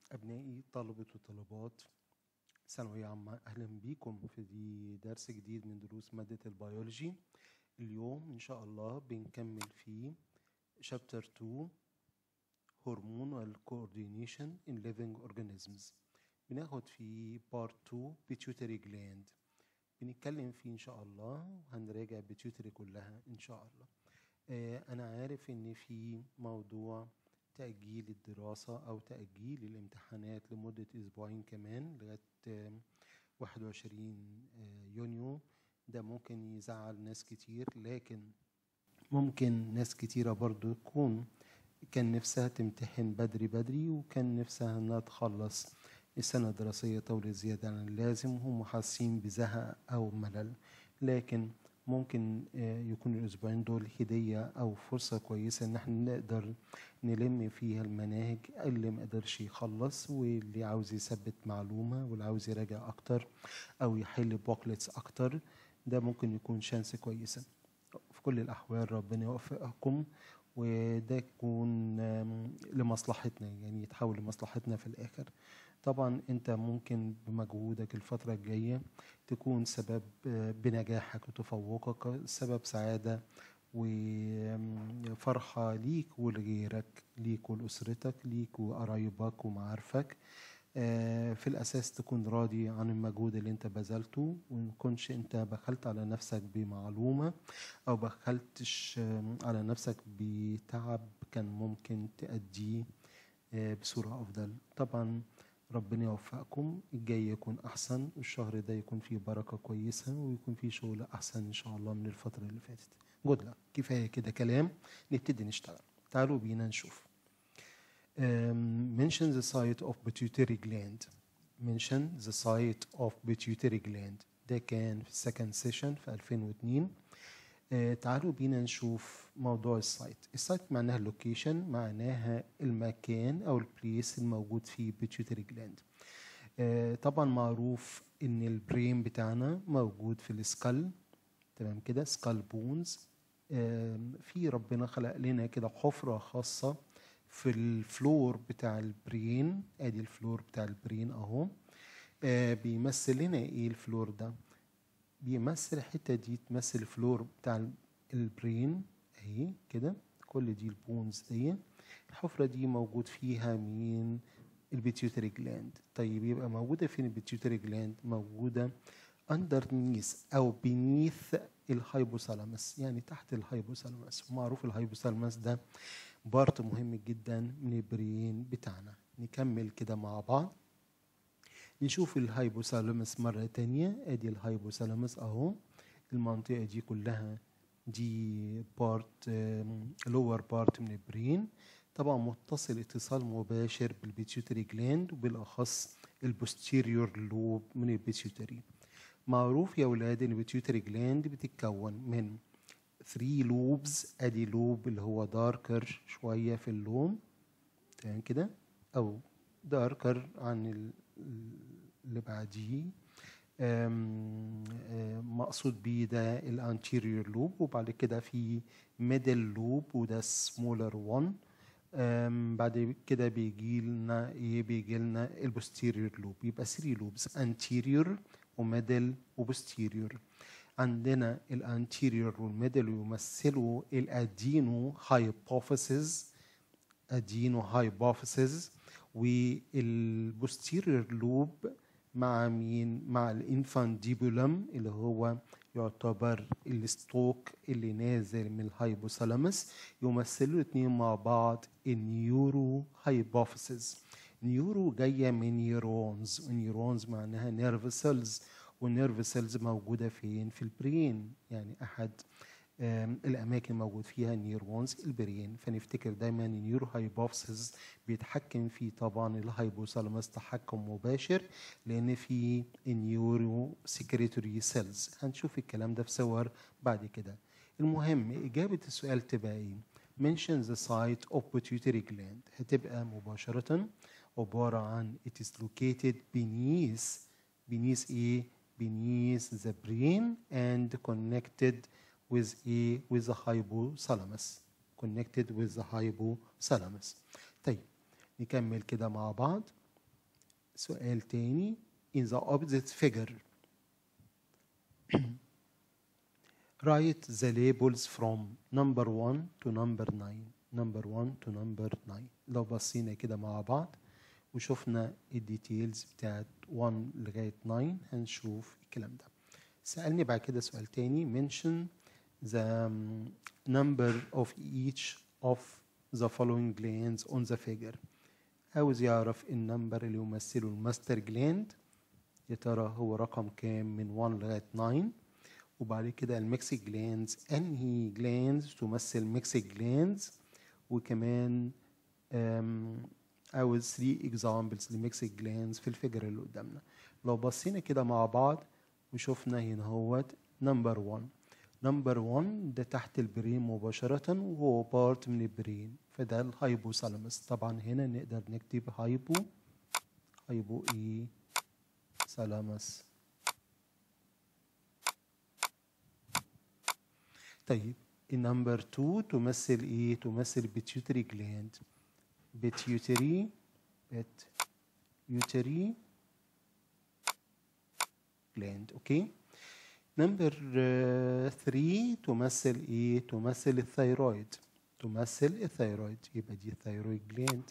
أبنائي طلبة وطالبات ثانوية عامة أهلا بيكم في دي درس جديد من دروس مادة البيولوجي اليوم إن شاء الله بنكمل في شابتر 2 هرمونال كوردينيشن in living organisms بناخد في بارت 2 pituitary gland بنتكلم فيه إن شاء الله وهنراجع pituitary كلها إن شاء الله آه أنا عارف إن في موضوع تأجيل الدراسة أو تأجيل الامتحانات لمدة أسبوعين كمان لغاية 21 يونيو ده ممكن يزعل ناس كتير لكن ممكن ناس كتيرة برضو تكون كان نفسها تمتحن بدري بدري وكان نفسها انها تخلص السنة الدراسية طول زيادة عن اللازم هم حاسين بزهق أو ملل لكن ممكن يكون الأسبوعين دول هدية أو فرصة كويسة إن احنا نقدر نلم فيها المناهج اللي ما قدرش يخلص واللي عاوز يثبت معلومة واللي عاوز يراجع أكتر أو يحل بوكلتس أكتر ده ممكن يكون شانس كويسة في كل الأحوال ربنا يوفقكم وده يكون لمصلحتنا يعني يتحول لمصلحتنا في الآخر طبعا انت ممكن بمجهودك الفترة الجاية تكون سبب بنجاحك وتفوقك سبب سعادة وفرحة ليك ولغيرك ليك ولأسرتك ليك وقرايبك ومعارفك في الأساس تكون راضي عن المجهود اللي انت بذلته وما تكونش انت بخلت على نفسك بمعلومة أو بخلتش على نفسك بتعب كان ممكن تأديه بصورة أفضل طبعا ربنا يوفقكم الجاي يكون أحسن والشهر ده يكون فيه بركة كويسة ويكون فيه شغل أحسن إن شاء الله من الفترة اللي فاتت جود لك كفاية كده كلام نبتدي نشتغل تعالوا بينا نشوف um, mention the site of pituitary gland mention the site of pituitary gland ده كان في السكند سيشن في 2002 آه تعالوا بينا نشوف موضوع السايت السايت معناها اللوكيشن معناها المكان او البليس الموجود فيه بيتيوتري جلاند آه طبعا معروف ان البرين بتاعنا موجود في السكال تمام كده سكال بونز آه في ربنا خلق لنا كده حفره خاصه في الفلور بتاع البرين ادي الفلور بتاع البرين اهو بيمثل لنا ايه الفلور ده بيمثل الحته دي تمثل الفلور بتاع البرين اهي كده كل دي البونز دي الحفره دي موجود فيها مين البيتيوتري جلاند طيب يبقى موجوده فين البيتيوتري جلاند موجوده اندر نيس او بنيث الهايبوثالامس يعني تحت الهايبوثالامس ومعروف الهايبوثالامس ده بارت مهم جدا من البرين بتاعنا نكمل كده مع بعض نشوف الهايبوثالامس مرة تانية ادي الهايبوثالامس اهو المنطقة دي كلها دي بارت لور بارت من البرين طبعا متصل اتصال مباشر بالبيتيوتري جلاند وبالاخص البوستيريور لوب من البيتيوتري معروف يا ولاد ان البيتيوتري جلاند بتتكون من 3 لوبز ادي لوب اللي هو داركر شويه في اللون تمام كده او داركر عن اللي بعديه مقصود بيه ده الانتيريور لوب وبعد كده في ميدل لوب وده سمولر 1 بعد كده بيجي لنا ايه بيجي لنا البوستيريور لوب يبقى 3 لوبز انتيريور وميدل وبوستيريور عندنا الانتيريور والميدل يمثلوا الادينو هايبوفيسز ادينو هايبوفيسز والبوستيريور لوب مع مين مع الانفانديبولم اللي هو يعتبر الستوك اللي نازل من الهايبوثالامس يمثلوا الاثنين مع بعض النيورو هايبوفيسز نيورو جايه من نيورونز ونيورونز معناها نيرف سيلز والنيرف سيلز موجوده فين في البرين يعني احد الاماكن موجود فيها نيورونز البرين فنفتكر دايما النيورو هايبوفيسز بيتحكم فيه طبعا الهايبوثالاموس تحكم مباشر لان في النيورو سكريتوري سيلز هنشوف الكلام ده في صور بعد كده المهم اجابه السؤال تبقى ايه mention the site of pituitary gland هتبقى مباشره عباره عن it is located beneath beneath ايه beneath the brain and connected with a with the hypothalamus connected with the hypothalamus طيب نكمل كده مع بعض سؤال تاني in the opposite figure write the labels from number 1 to number 9 number 1 to number 9 لو بصينا كده مع بعض وشفنا الديتيلز بتاعت 1 لغاية 9 هنشوف الكلام ده سألني بعد كده سؤال تاني mention the um, number of each of the following glands on the figure عاوز يعرف النمبر اللي يمثله الماستر جلاند يا ترى هو رقم كام من 1 لغاية 9 وبعد كده الميكسي جلاندز انهي جلاندز تمثل ميكسي جلاندز وكمان أم، عاوز 3 اكزامبلز لميكسي جلاندز في الفيجر اللي قدامنا لو بصينا كده مع بعض وشفنا هنا هوت نمبر 1 نمبر 1 ده تحت البرين مباشرة وهو بارت من البرين فده الهايبوثالاموس طبعا هنا نقدر نكتب هايبو هايبو ايه ثالاموس طيب النمبر 2 تمثل ايه تمثل بيتيوتري جلاند بيتيوتري بيتيوتري جلاند اوكي نمبر 3 تمثل ايه تمثل الثيرويد تمثل الثيرويد يبقى دي الثيرويد جلاند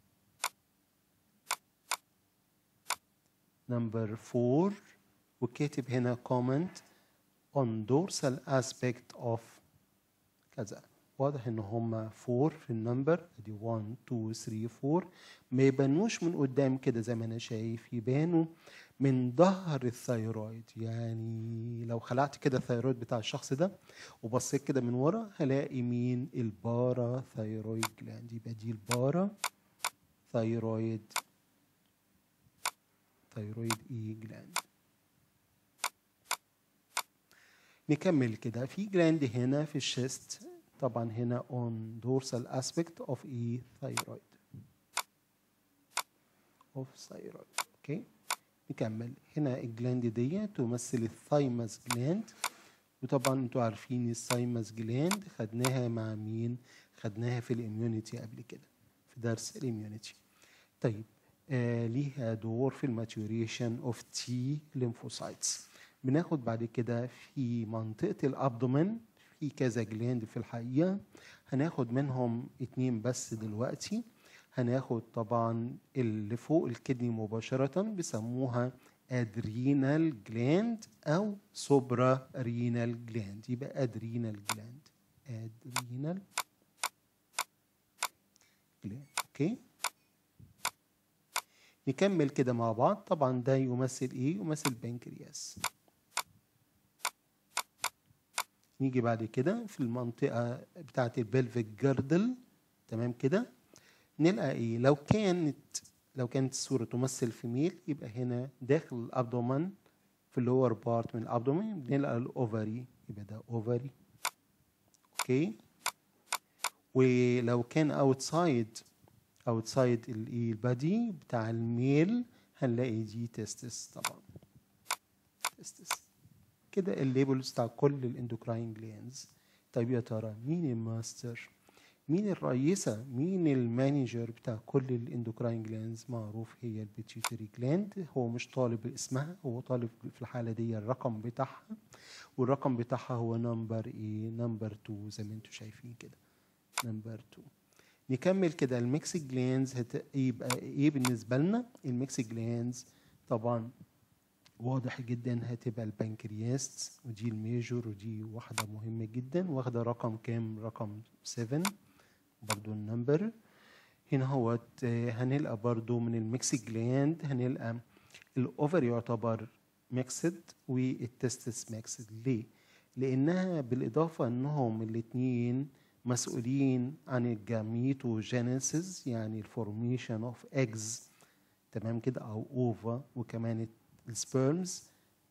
نمبر 4 وكاتب هنا comment on dorsal aspect of كذا واضح ان هم 4 في النمبر ادي 1 2 3 4 ما يبانوش من قدام كده زي ما انا شايف يبانوا من ظهر الثيرويد يعني لو خلعت كده الثيرويد بتاع الشخص ده وبصيت كده من ورا هلاقي مين البارا ثيرويد جلاند يبقى دي البارا ثيرويد ثيرويد اي جلاند نكمل كده في جلاند هنا في الشيست طبعا هنا on dorsal aspect of E thyroid of thyroid اوكي نكمل هنا الجلاند دي تمثل الثايمس جلاند وطبعا انتوا عارفين الثايمس جلاند خدناها مع مين خدناها في الاميونيتي قبل كده في درس الاميونيتي طيب آه ليها دور في الماتوريشن اوف تي ليمفوسايتس بناخد بعد كده في منطقة الأبدومن في كذا جلاند في الحقيقة هناخد منهم اتنين بس دلوقتي هناخد طبعا اللي فوق الكدني مباشرة بيسموها ادرينال جلاند او سوبرا رينال جلاند يبقى ادرينال جلاند ادرينال جلاند اوكي نكمل كده مع بعض طبعا ده يمثل ايه يمثل بنكرياس نيجي بعد كده في المنطقة بتاعة البلفيك جاردل تمام كده نلقى ايه لو كانت لو كانت الصورة تمثل فيميل يبقى هنا داخل الابدومن في اللور بارت من الابدومن بنلقى الاوفري يبقى ده اوفري اوكي ولو كان اوتسايد اوتسايد البادي بتاع الميل هنلاقي دي تستس طبعا تستس كده الليبلز بتاع كل الاندوكراين جلانز طيب يا ترى مين الماستر مين الرئيسة مين المانجر بتاع كل الاندوكراين جلانز معروف هي البيتيوتري جلاند هو مش طالب اسمها هو طالب في الحالة دي الرقم بتاعها والرقم بتاعها هو نمبر ايه نمبر 2 زي ما انتم شايفين كده نمبر 2 نكمل كده الميكسي جلانز يبقى ايه بالنسبة لنا الميكسي جلانز طبعا واضح جدا هتبقى البنكرياس ودي الميجور ودي واحدة مهمة جدا واخدة رقم كام رقم 7 برضو النمبر هنا هو هنلقى برضو من الميكسي جلاند هنلقى الاوفر يعتبر ميكسد والتستس ميكسد ليه؟ لانها بالاضافه انهم الاثنين مسؤولين عن الجاميتوجينيسيس يعني الفورميشن اوف ايجز تمام كده او اوفا وكمان السبيرمز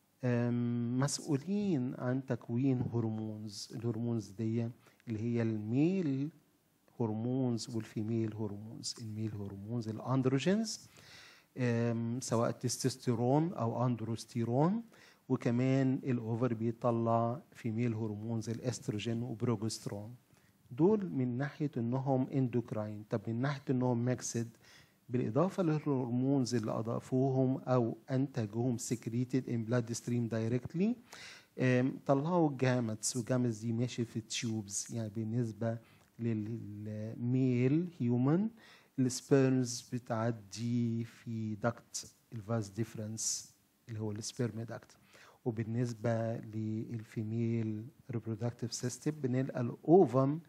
مسؤولين عن تكوين هرمونز الهرمونز دي اللي هي الميل هرمونز والفيميل هرمونز الميل هرمونز الاندروجينز سواء تستوستيرون او اندروستيرون وكمان الاوفر بيطلع فيميل هرمونز الاستروجين وبروجسترون دول من ناحيه انهم اندوكراين طب من ناحيه انهم ميكسد بالإضافة للهرمونز اللي أضافوهم أو أنتجوهم secreted in blood stream directly آم، طلعوا جامتس وجامتس دي ماشي في التيوبز يعني بالنسبة للميل هيومن السبيرمز بتعدي في دكت الفاز ديفرنس اللي هو السبيرم دكت وبالنسبة للفيميل reproductive system بنلقى الأوفم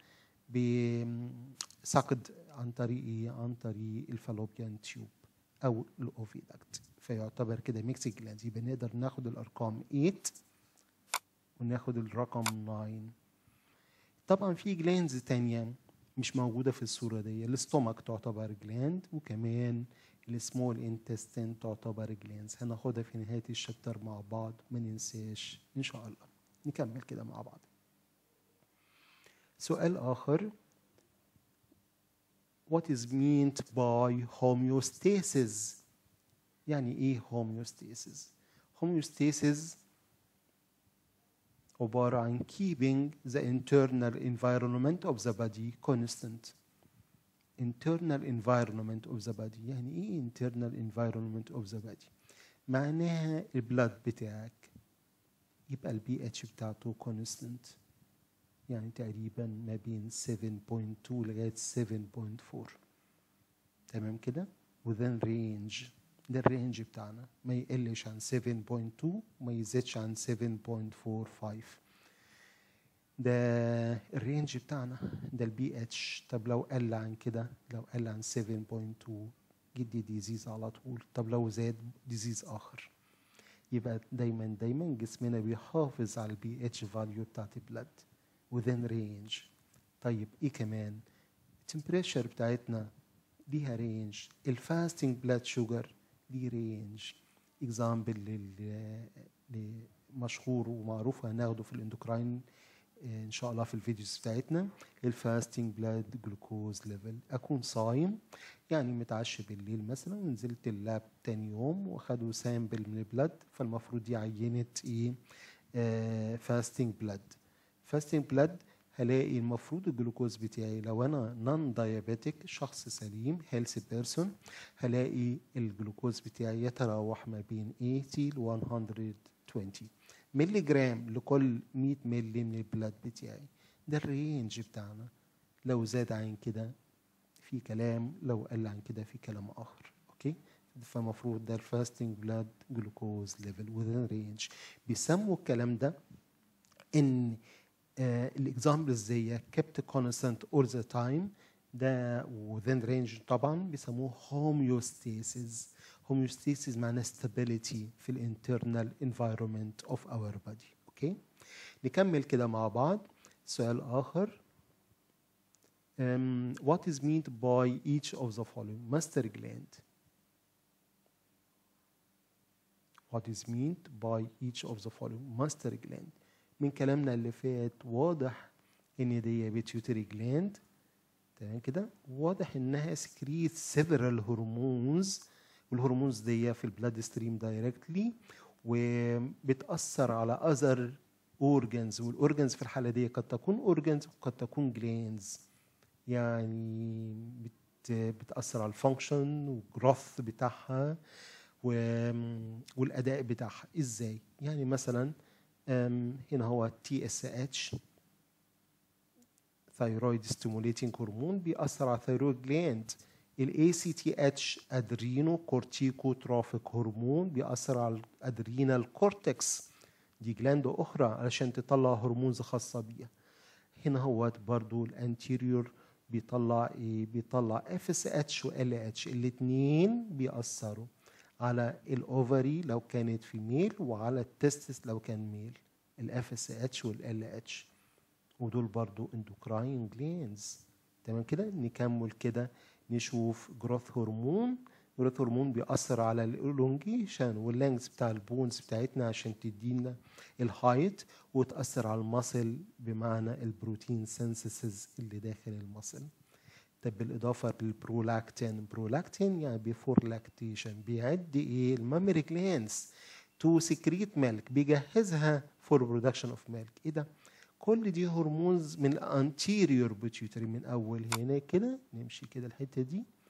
بسقد عن طريق إيه؟ عن طريق الفالوبيان تيوب أو الأوفيدكت فيعتبر كده ميكس جلاند يبقى نقدر ناخد الأرقام 8 وناخد الرقم 9 طبعا في جلاندز تانية مش موجودة في الصورة دي الاستومك تعتبر جلاند وكمان السمول انتستين تعتبر جلاندز هناخدها في نهاية الشابتر مع بعض ما ننساش إن شاء الله نكمل كده مع بعض سؤال آخر What is meant by homeostasis يعني إيه homeostasis homeostasis عبارة عن keeping the internal environment of the body constant internal environment of the body يعني ايه internal environment of the body معناها البلاد بتاعك يبقى البي اتش بتاعته constant يعني تقريبا ما بين 7.2 لغاية 7.4 تمام كده within range ده الرينج بتاعنا ما يقلش عن 7.2 وما يزيدش عن 7.45 ده الرينج بتاعنا ده البي اتش طب لو قل عن كده لو قل عن 7.2 جدي ديزيز على طول طب لو زاد ديزيز اخر يبقى دايما دايما جسمنا بيحافظ على البي اتش فاليو بتاعت البلد within range طيب ايه كمان التمبريتشر بتاعتنا ليها رينج الفاستنج بلاد شوجر ليه رينج اكزامبل مشهور ومعروف هناخده في الاندوكراين ان شاء الله في الفيديوز بتاعتنا الفاستنج بلاد جلوكوز ليفل اكون صايم يعني متعشى بالليل مثلا ونزلت اللاب تاني يوم واخدوا سامبل من البلد فالمفروض دي عينه ايه فاستنج بلاد فاستنج بلاد هلاقي المفروض الجلوكوز بتاعي لو انا نون دايابيتك شخص سليم هيلث بيرسون هلاقي الجلوكوز بتاعي يتراوح ما بين 80 ل 120 ملي جرام لكل 100 ملي من البلاد بتاعي ده الرينج بتاعنا لو زاد عن كده في كلام لو قل عن كده في كلام اخر اوكي فمفروض ده الفاستنج بلاد جلوكوز ليفل within رينج بيسموا الكلام ده ان الاكزامبلز زي kept constant all the time ده within range طبعا بيسموه homeostasis homeostasis معناه stability في الانترنال environment of our body اوكي نكمل كده مع بعض سؤال اخر um, what is meant by each of the following master gland what is meant by each of the following master gland من كلامنا اللي فات واضح ان دي بيتيوتري جلاند تمام كده واضح انها سكريت سيفرال هرمونز والهرمونز دي في البلاد ستريم دايركتلي وبتاثر على اذر اورجانز والاورجانز في الحاله دي قد تكون اورجانز وقد تكون جلاندز يعني بت بتاثر على الفانكشن والجروث بتاعها والاداء بتاعها ازاي يعني مثلا هنا هو تي اس اتش ثايرويد ستيموليتنج هرمون بيأثر على الثايرويد جلاند الاي سي تي اتش ادرينو كورتيكو ترافيك هرمون بيأثر على الادرينال كورتكس دي جلاند اخرى علشان تطلع هرمونز خاصه بيها هنا هو برضو الانتيريور بيطلع ايه بيطلع اف اس اتش وال اتش الاثنين بيأثروا على الاوفري لو كانت في ميل وعلى التستس لو كان ميل الاف اس اتش والال اتش ودول برضو اندوكراين جلينز تمام كده نكمل كده نشوف جروث هرمون جروث هرمون بيأثر على الالونجيشن واللانجز بتاع البونز بتاعتنا عشان تدينا الهايت وتأثر على المصل بمعنى البروتين سينثيسيس اللي داخل المصل طب بالاضافه للبرولاكتين برولاكتين يعني بيفور لاكتيشن بيعد ايه المامري جلانس تو سكريت ميلك بيجهزها فور برودكشن اوف ميلك ايه ده كل دي هرمونز من الانتيريور بيتيوتري من اول هنا كده نمشي كده الحته دي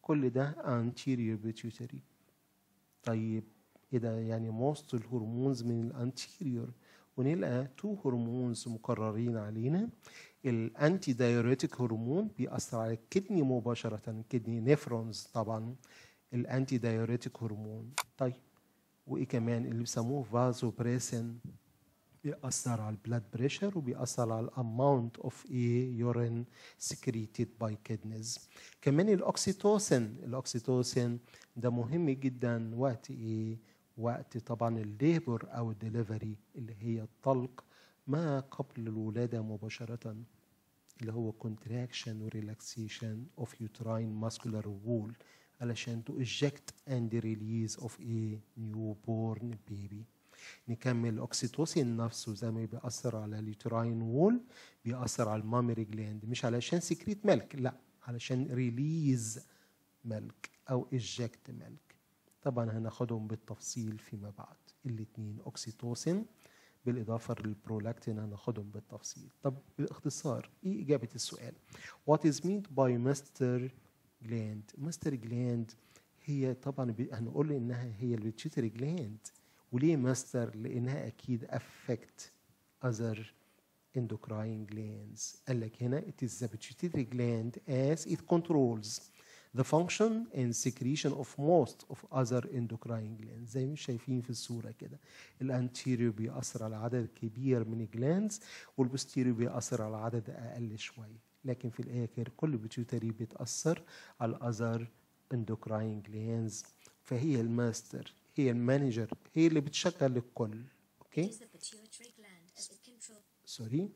كل ده anterior pituitary طيب ايه ده يعني most الهرمونز من الانتيريور ونلقى تو هرمونز مقررين علينا الانتي دايوريتيك هرمون بيأثر على الكدني مباشرة الكدني نيفرونز طبعا الانتي دايوريتيك هرمون طيب وايه كمان اللي بيسموه فازو بريسن بيأثر على البلاد بريشر وبيأثر على الاماونت اوف ايه يورين سكريتد باي كيدنيز كمان الاوكسيتوسين الاوكسيتوسين ده مهم جدا وقت ايه وقت طبعا الليبر او الدليفري اللي هي الطلق ما قبل الولاده مباشره اللي هو contraction و relaxation of uterine muscular wall علشان to eject and release of a newborn baby نكمل الاكسيتوسين نفسه زي ما بيأثر على اليوتراين وول بيأثر على المامري جلاند مش علشان سكريت ملك لا علشان ريليز ملك او اجكت ملك طبعا هناخدهم بالتفصيل فيما بعد الاثنين اوكسيتوسين بالاضافه للبرولاكتين هناخدهم بالتفصيل طب باختصار ايه اجابه السؤال what is meant by master gland master gland هي طبعا بي- هنقول انها هي البيتشيتري جلاند وليه ماستر لانها اكيد affect other endocrine glands قال لك هنا it is the pituitary gland as it controls the function and secretion of most of other endocrine glands زي ما شايفين في الصورة كده الانتيريور بيأثر على عدد كبير من الجلاندز والبوستيريور بيأثر على عدد أقل شوية لكن في الآخر كل بيتيوتري بيتأثر على other endocrine glands فهي الماستر هي المانجر هي اللي بتشغل الكل اوكي It is the pituitary gland as it controls سوري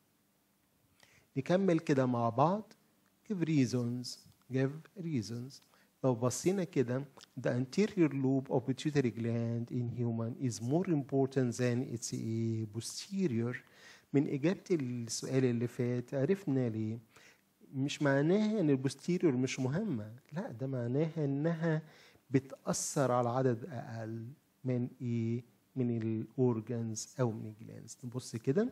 نكمل كده مع بعض give reasons give reasons لو بصينا كده the anterior lobe of pituitary gland in human is more important than its a posterior من إجابة السؤال اللي فات عرفنا ليه مش معناها ان البوستيريور مش مهمة لا ده معناها انها بتأثر على عدد أقل من ايه من الاورجنز او من الجلانز نبص كده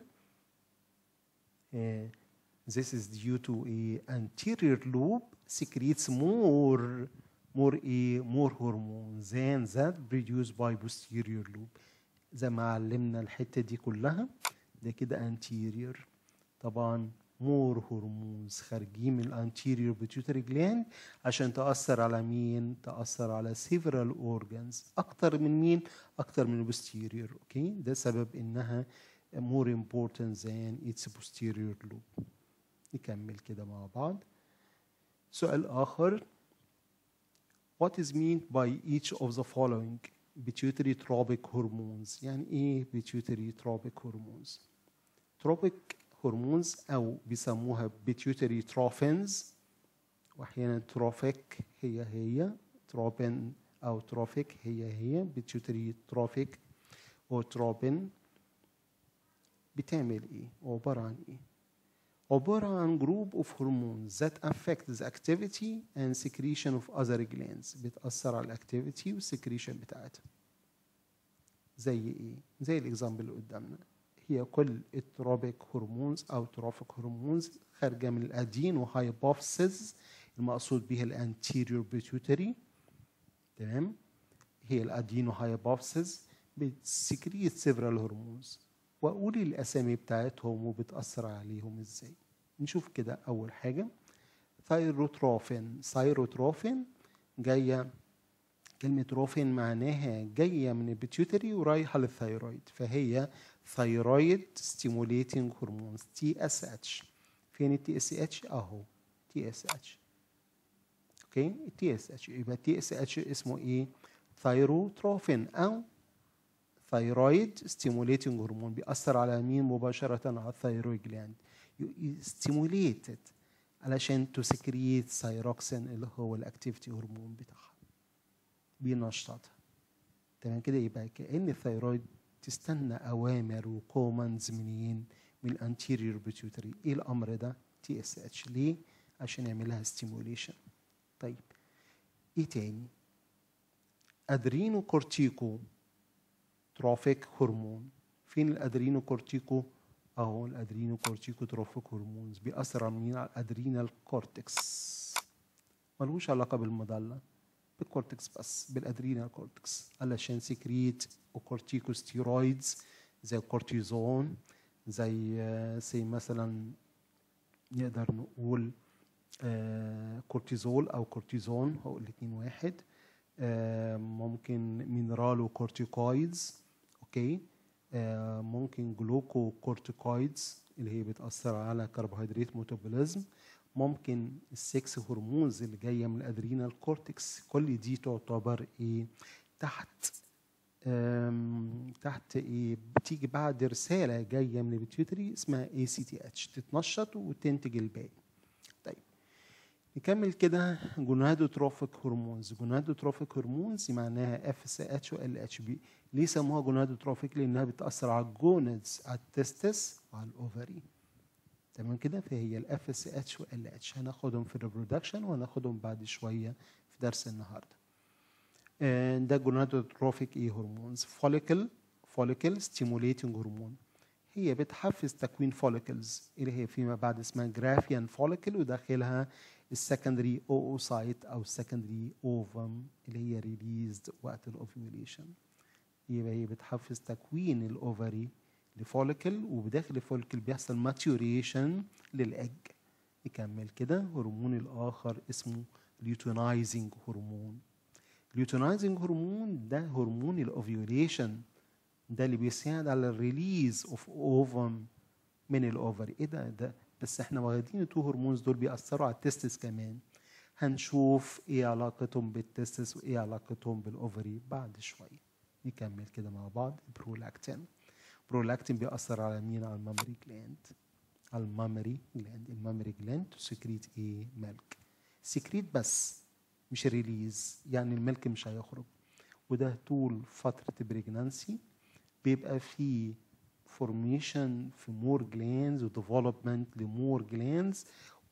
Uh, this is due to a anterior lobe secretes more more a more hormones than that produced by posterior lobe زي ما علمنا الحته دي كلها ده كده anterior طبعا more hormones خارجين من الانتيريور pituitary gland عشان تأثر على مين؟ تأثر على several organs أكتر من مين؟ أكتر من البوستيريور أوكي؟ ده سبب إنها more important than its posterior lobe نكمل كده مع بعض سؤال آخر What is meant by each of the following pituitary tropic hormones يعني إيه pituitary tropic hormones tropic hormones أو بيسموها pituitary trophins وأحيانا trophic هي هي tropin أو trophic هي هي pituitary trophic أو tropin بتعمل ايه عبارة عن ايه عبارة عن group of hormones that affect the activity and secretion of other glands بتأثر على الاكتيفيتي والسكريشن بتاعتها زي ايه زي الاكزامبل اللي قدامنا هي كل التروبيك هرمونز او تروفيك هرمونز خارجة من الادين وهايبوفيسز المقصود بها الانتيريور بيتيوتري تمام هي الادينو هايبوفيسز بتسكريت سيفرال هرمونز واقول الاسامي بتاعتهم وبتاثر عليهم ازاي نشوف كده اول حاجه ثايروتروفين ثايروتروفين جايه كلمة روفين معناها جاية من البيتيوتري ورايحة للثايرويد فهي ثايرويد ستيموليتنج هرمونز تي اس اتش فين التي اس اتش اهو تي اس اتش اوكي التي اس اتش يبقى التي اس اتش اسمه ايه ثايروتروفين او ثايرويد ستيموليتنج هرمون بيأثر على مين مباشرة على الثايرويد جلاند ستيموليتد علشان تسكريت ثايروكسين اللي هو الاكتيفيتي هرمون بتاعها بينشطها تمام كده يبقى كأن الثايرويد تستنى أوامر وكوماندز منين من الانتيريور بيتيوتري ايه الأمر ده تي اس اتش ليه عشان يعملها ستيموليشن طيب ايه تاني ادرينو كورتيكو تروفيك هرمون فين الادرينو كورتيكو اهو الادرينو كورتيكو تروفيك هرمونز بيأثر على مين على الادرينال كورتكس ملوش علاقة بالمضلة بالكورتكس بس بالادرينال كورتكس علشان سكريت وكورتيكوستيرويدز زي الكورتيزون زي سي مثلا نقدر نقول آه، كورتيزول او كورتيزون هو الاتنين واحد آه، ممكن مينرال وكورتيكويدز اوكي آه، ممكن جلوكو كورتيكويدز اللي هي بتأثر على كربوهيدرات ميتابوليزم ممكن السكس هرمونز اللي جايه من الادرينال كورتكس كل دي تعتبر ايه تحت أم، تحت ايه بتيجي بعد رساله جايه من البيتيوتري اسمها اي سي تي اتش تتنشط وتنتج الباقي طيب نكمل كده جونادوتروفيك هرمونز جونادوتروفيك هرمونز معناها اف اس اتش و ال اتش بي ليه سموها جونادوتروفيك لانها بتاثر على الجونادز على التستس وعلى الاوفري تمام كده فهي الاف اس اتش وال اتش هناخدهم في الريبرودكشن وهناخدهم بعد شويه في درس النهارده آه، ده جونادوتروفيك ايه هرمونز فوليكل فوليكل ستيموليتنج هرمون هي بتحفز تكوين فوليكلز اللي هي فيما بعد اسمها جرافيان فوليكل وداخلها السكندري اوسايت او السكندري اوفم اللي هي ريليزد وقت الاوفيوليشن يبقى هي بتحفز تكوين الاوفري لفوليكل وبداخل الفوليكل بيحصل ماتيوريشن للاج نكمل كده هرمون الاخر اسمه ليوتينايزنج هرمون ليوتينايزنج هرمون ده هرمون الاوفيوليشن ده اللي بيساعد على الريليز اوف اوفم من الاوفري ايه ده ده بس احنا واخدين التو هرمونز دول بيأثروا على التستس كمان هنشوف ايه علاقتهم بالتستس وايه علاقتهم بالاوفري بعد شويه نكمل كده مع بعض برولاكتين برولاكتين بيأثر على مين على المامري جلاند على المامري جلاند المامري جلاند تسكريت ايه ملك سكريت بس مش ريليز يعني الملك مش هيخرج وده طول فترة البريجنانسي بيبقى فيه فورميشن في مور جلاندز وديفلوبمنت لمور جلاندز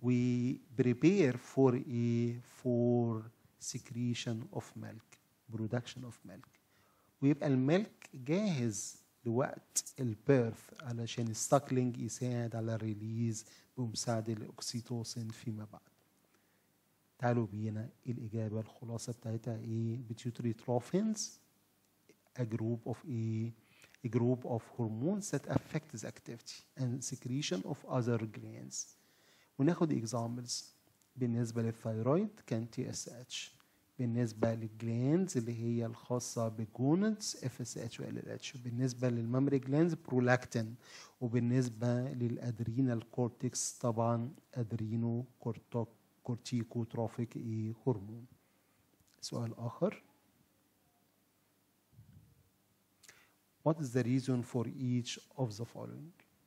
وبريبير فور ايه فور secretion اوف ميلك برودكشن اوف ميلك ويبقى الميلك جاهز لوقت البيرث علشان الساكلينج يساعد على الريليز بمساعدة الأكسيتوسين فيما بعد تعالوا بينا الإجابة الخلاصة بتاعتها إيه بيتيوتري تروفينز a group of a, a group of hormones that affect the activity and secretion of other glands وناخد examples بالنسبة للثايرويد كان تي اس اتش بالنسبة للجلاندز اللي هي الخاصة بالجونتس اف اس اتش و ال اتش بالنسبة للمامري جلاندز برولاكتين وبالنسبة للادرينال كورتكس طبعا ادرينو كورتوك كورتيكو تروفيك ايه هرمون سؤال اخر What is the reason for each of the following?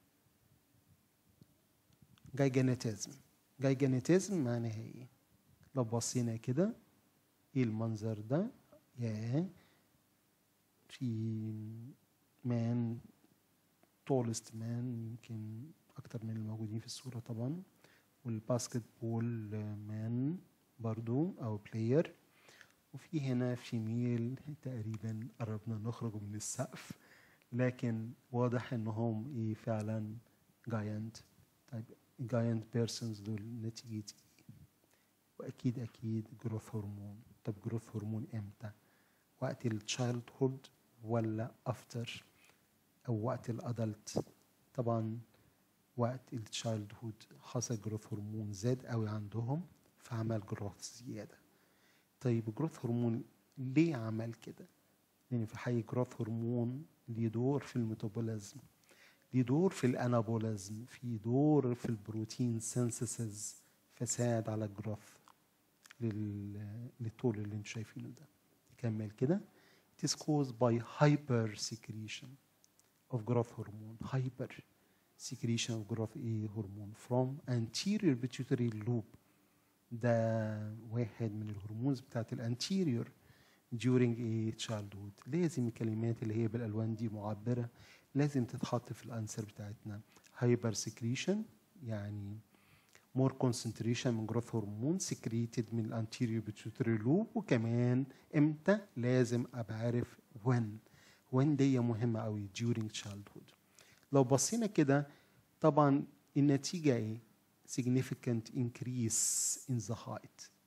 جايجانيتيزم جايجانيتيزم معناها ايه؟ لو بصينا كده ايه المنظر ده؟ ياه في مان tallest مان يمكن اكتر من الموجودين في الصورة طبعا والباسكت بول مان برضو او بلاير وفي هنا فيميل تقريبا قربنا نخرج من السقف لكن واضح انهم ايه فعلا جاينت طيب جاينت بيرسونز دول نتيجة ايه واكيد اكيد جروث هرمون طب جروث هرمون امتى وقت التشايلد هود ولا افتر او وقت الادلت طبعا وقت التشايلد هود حصل جروث هرمون زاد قوي عندهم فعمل جروث زياده طيب جروث هرمون ليه عمل كده لان في الحقيقه جروث هرمون ليه دور في الميتابوليزم ليه دور في الانابوليزم في دور في البروتين سينثيسيس فساعد على الجروث لل... للطول اللي انتم شايفينه ده نكمل كده It is caused by hyper secretion of growth hormone hyper secretion of growth ايه هرمون from anterior pituitary lobe ده واحد من الهرمونز بتاعت الانتيريور during a childhood لازم الكلمات اللي هي بالالوان دي معبره لازم تتحط في الانسر بتاعتنا هايبر سكريشن يعني more concentration من growth هرمون secreted من الانتيريور pituitary lobe وكمان امتى لازم ابقى عارف when when دي مهمه قوي during childhood لو بصينا كده طبعا النتيجه ايه significant increase in the height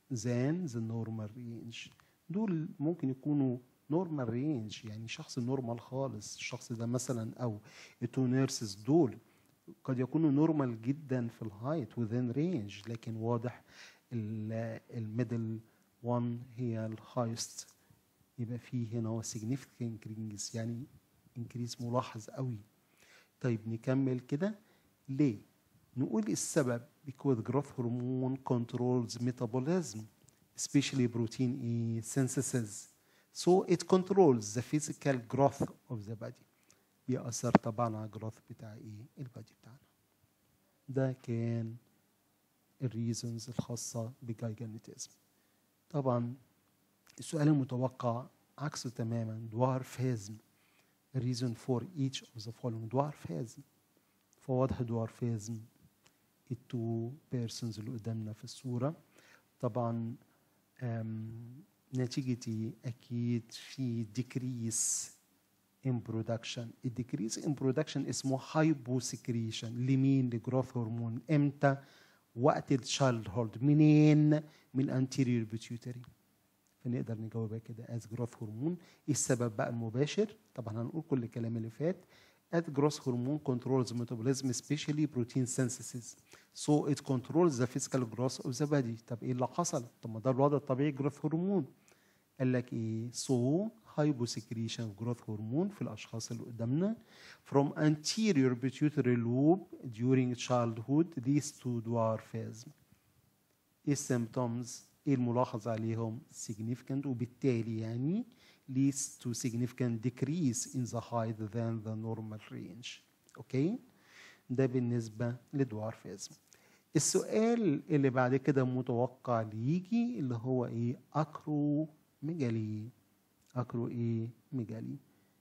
than the normal range دول ممكن يكونوا نورمال رينج يعني شخص نورمال خالص الشخص ده مثلا او التو نيرسز دول قد يكونوا نورمال جدا في الهايت within رينج لكن واضح الميدل وان هي الهايست يبقى فيه هنا هو significant increase يعني increase ملاحظ قوي طيب نكمل كده ليه؟ نقول السبب because growth hormone controls metabolism especially protein E synthesis so it controls the physical growth of the body بيأثر طبعا على الجروث بتاع ايه البادي بتاعنا ده كان الريزونز الخاصة بالجايجانيتيزم طبعا السؤال المتوقع عكسه تماما dwarfism reason for each of the following dwarfism فواضح dwarfism التو بيرسونز اللي قدامنا في الصورة طبعا نتيجة أكيد في decrease in production الديكريس in production اسمه hyposecretion لمين لجروث هرمون امتى وقت الشايلد هولد منين من anterior pituitary فنقدر نجاوبها كده as growth هرمون ايه السبب بقى المباشر طبعا هنقول كل الكلام اللي فات as growth hormone controls metabolism especially protein synthesis so it controls the physical growth of the body طب ايه اللي حصل طب ما ده الوضع الطبيعي جروث هرمون قال لك ايه so hyposecretion of growth hormone في الاشخاص اللي قدامنا from anterior pituitary lobe during childhood leads to dwarfism ايه السيمبتومز ايه الملاحظ عليهم significant وبالتالي يعني leads to significant decrease in the height than the normal range اوكي ده بالنسبه لدوارفيزم السؤال اللي بعد كده متوقع ليجي اللي هو ايه اكرو ميجالي اكرو ايه ميجالي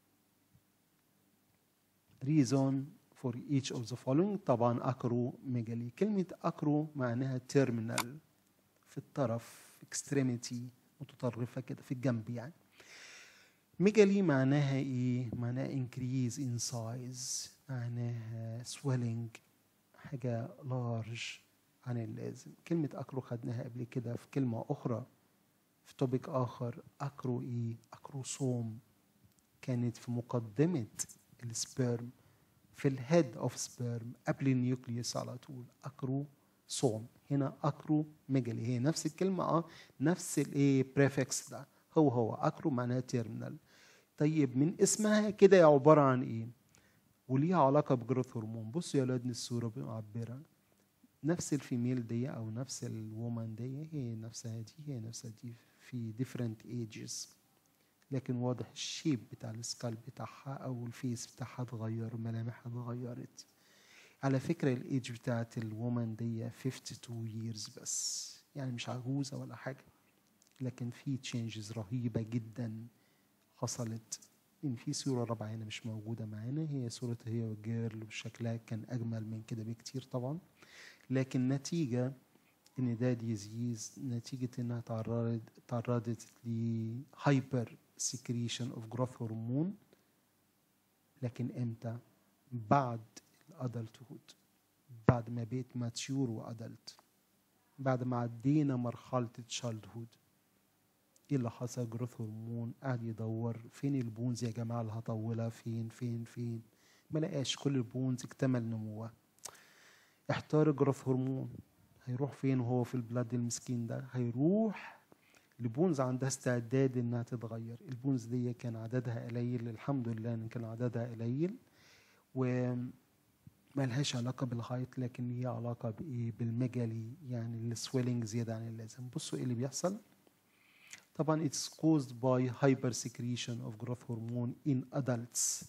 reason for each of the following طبعا اكرو ميجالي كلمه اكرو معناها terminal في الطرف extremity متطرفه كده في الجنب يعني ميجالي معناها ايه معناها increase in size معناها swelling حاجه large عن اللازم كلمه اكرو خدناها قبل كده في كلمه اخرى في توبيك اخر اكرو ايه اكروسوم كانت في مقدمه السبيرم في الهيد اوف سبيرم قبل النيوكليوس على طول اكرو صوم هنا اكرو ميجالي هي نفس الكلمه اه نفس الايه بريفكس ده هو هو اكرو معناها تيرمينال طيب من اسمها كده هي عباره عن ايه وليها علاقه بجروث هرمون بصوا يا اولاد الصوره معبره نفس الفيميل دي او نفس الومن دي هي نفسها دي هي نفسها دي في different ages لكن واضح الشيب بتاع السكال بتاعها او الفيس بتاعها اتغير ملامحها اتغيرت على فكرة الايدج بتاعت الومن دي 52 years بس يعني مش عجوزة ولا حاجة لكن في تشينجز رهيبة جدا حصلت إن في صورة رابعة هنا مش موجودة معانا هي صورة هي والجيرل وشكلها كان أجمل من كده بكتير طبعا لكن نتيجة إن ده ديزيز نتيجة إنها تعرضت تعرضت لهايبر سكريشن اوف جروث هرمون لكن امتى؟ بعد الادلتهود بعد ما بقيت ماتيور وادلت بعد ما عدينا مرحلة التشايلد هود ايه اللي حصل جروث هرمون قاعد يدور فين البونز يا جماعة اللي هطولها فين فين فين ما لقاش كل البونز اكتمل نموها احتار جروث هرمون هيروح فين وهو في البلاد المسكين ده هيروح البونز عندها استعداد انها تتغير البونز دي كان عددها قليل الحمد لله ان كان عددها قليل و ما لهاش علاقه بالهايت لكن هي علاقه بايه بالميجالي يعني السويلنج زياده عن اللازم بصوا ايه اللي بيحصل طبعا it's caused by hypersecretion of growth hormone in adults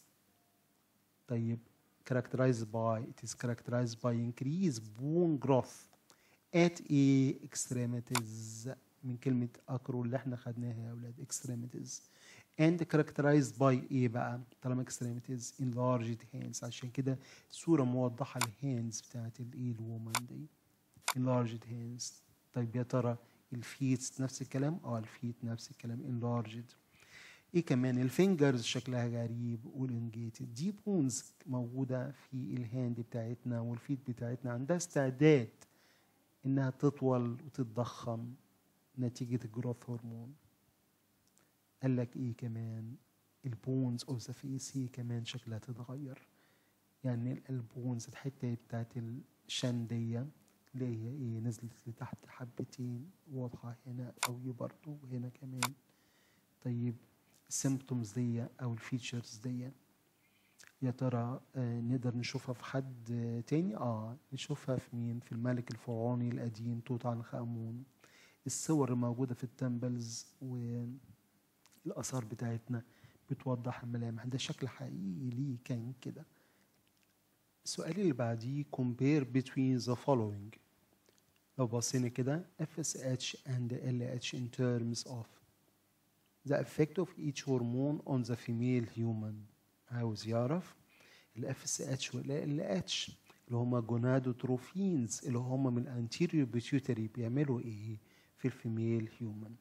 طيب characterized by it is characterized by increased bone growth at a extremities من كلمة أكرو اللي احنا خدناها يا أولاد extremities and characterized by إيه بقى طالما extremities enlarged hands عشان كده صورة موضحة الهاندز بتاعت الإيه الوومن دي enlarged hands طيب يا ترى الفيت نفس الكلام اه الفيت نفس الكلام enlarged ايه كمان الفينجرز شكلها غريب والانجيتد دي بونز موجودة في الهاند بتاعتنا والفيت بتاعتنا عندها استعداد انها تطول وتتضخم نتيجة الجروث هرمون قال لك ايه كمان البونز اوف ذا فيس هي كمان شكلها تتغير يعني البونز الحتة بتاعت الشن دي اللي هي ايه نزلت لتحت حبتين واضحة هنا قوي برضو وهنا كمان طيب السيمبتومز دي او الفيتشرز دي يا ترى آه نقدر نشوفها في حد آه تاني اه نشوفها في مين في الملك الفرعوني القديم توت عنخ امون الصور الموجوده في التمبلز والاثار بتاعتنا بتوضح الملامح ده شكل حقيقي ليه كان كده السؤال اللي بعديه compare between the following لو بصينا كده FSH and LH in terms of the effect of each hormone on the female human عاوز يعرف ال FSH وال LH اللي هما جونادوتروفينز اللي هما من الانتيريور بيتيوتري بيعملوا ايه في الفيميل هيومن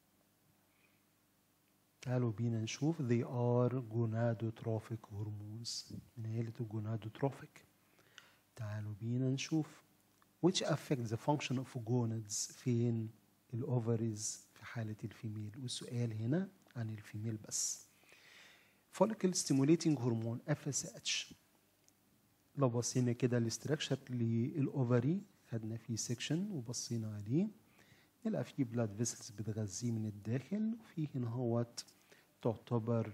تعالوا بينا نشوف they are gonadotrophic hormones من عيلة الجونادوتروفيك تعالوا بينا نشوف which affect the function of gonads فين الاوفريز في حالة الفيميل والسؤال هنا عن الفيميل بس follicle stimulating hormone FSH لو بصينا كده الاستراكشر للاوفري خدنا فيه سيكشن وبصينا عليه نلقى فيه بلاد فيسلز بتغذيه من الداخل وفي هنا هوت تعتبر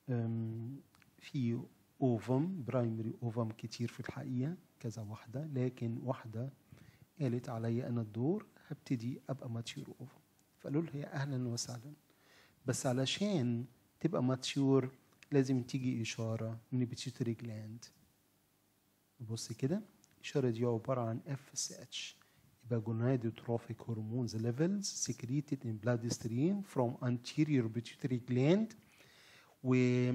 في اوفم برايمري اوفم كتير في الحقيقه كذا واحده لكن واحده قالت عليا انا الدور هبتدي ابقى ماتيور اوفم فقالوا لها اهلا وسهلا بس علشان تبقى ماتيور لازم تيجي اشاره من البيتيوتري جلاند بص كده الاشاره دي عباره عن اف اس اتش يبقى gonadotrophic hormones levels secreted in blood stream from anterior pituitary gland و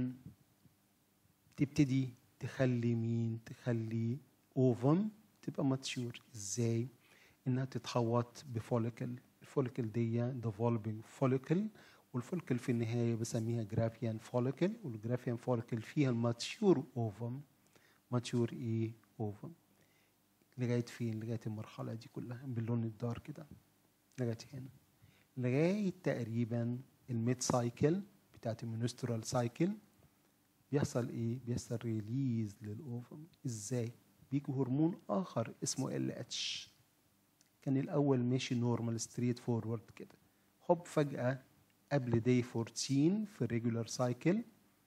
تبتدي تخلي مين تخلي اوفم تبقى ماتشور ازاي انها تتحوط بفوليكل الفوليكل دي developing فوليكل والفوليكل في النهايه بسميها جرافيان فوليكل والجرافيان فوليكل فيها الماتشور اوفم ماتشور ايه اوفم لغايه فين لغايه المرحله دي كلها باللون الدار كده لغايه هنا لغايه تقريبا الميد سايكل بتاعت المنسترال سايكل بيحصل ايه بيحصل ريليز للاوفم ازاي بيجي هرمون اخر اسمه ال اتش كان الاول ماشي نورمال ستريت فورورد كده هوب فجاه قبل داي 14 في الريجولار سايكل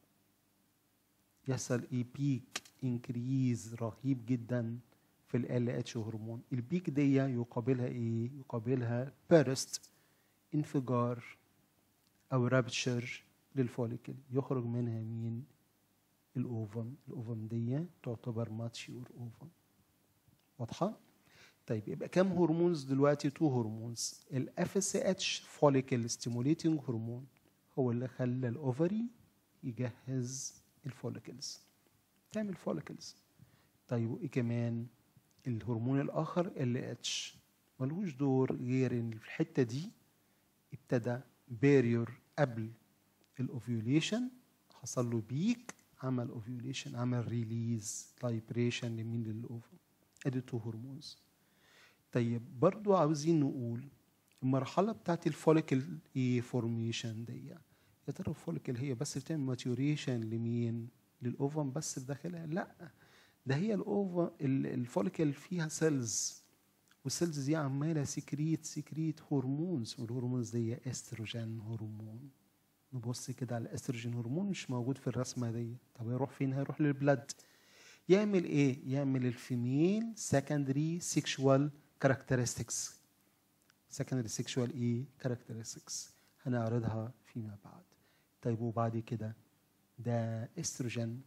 يحصل ايه بيك انكريز رهيب جدا في ال اتش هرمون البيك دي يقابلها ايه يقابلها بيرست انفجار او رابتشر للفوليكل يخرج منها مين الاوفم الاوفم دي تعتبر ماتشور اوفم واضحه طيب يبقى كام هرمونز دلوقتي تو هرمونز الاف اس اتش فوليكل ستيموليتنج هرمون هو اللي خلى الاوفري يجهز الفوليكلز تعمل فوليكلز طيب وايه كمان الهرمون الاخر ال اتش ملوش دور غير ان في الحته دي ابتدى باريور قبل الاوفيوليشن حصل له بيك عمل اوفيوليشن عمل ريليز لايبريشن لمين للاوفم ادي تو هرمونز طيب برضو عاوزين نقول المرحله بتاعت الفوليكل ايه فورميشن دي يا ترى الفوليكل هي بس بتعمل ماتيوريشن لمين للاوفم بس في داخلها لا ده هي الاوفا الفوليكل فيها سيلز والسيلز دي عماله سكريت سكريت هرمونز والهرمونز دي استروجين هرمون نبص كده على الاستروجين هرمون مش موجود في الرسمه دي طب هيروح فين هيروح للبلد يعمل ايه يعمل الفيميل سكندري سيكشوال كاركترستكس سكندري سيكشوال ايه كاركترستكس هنعرضها فيما بعد طيب وبعد كده ده استروجين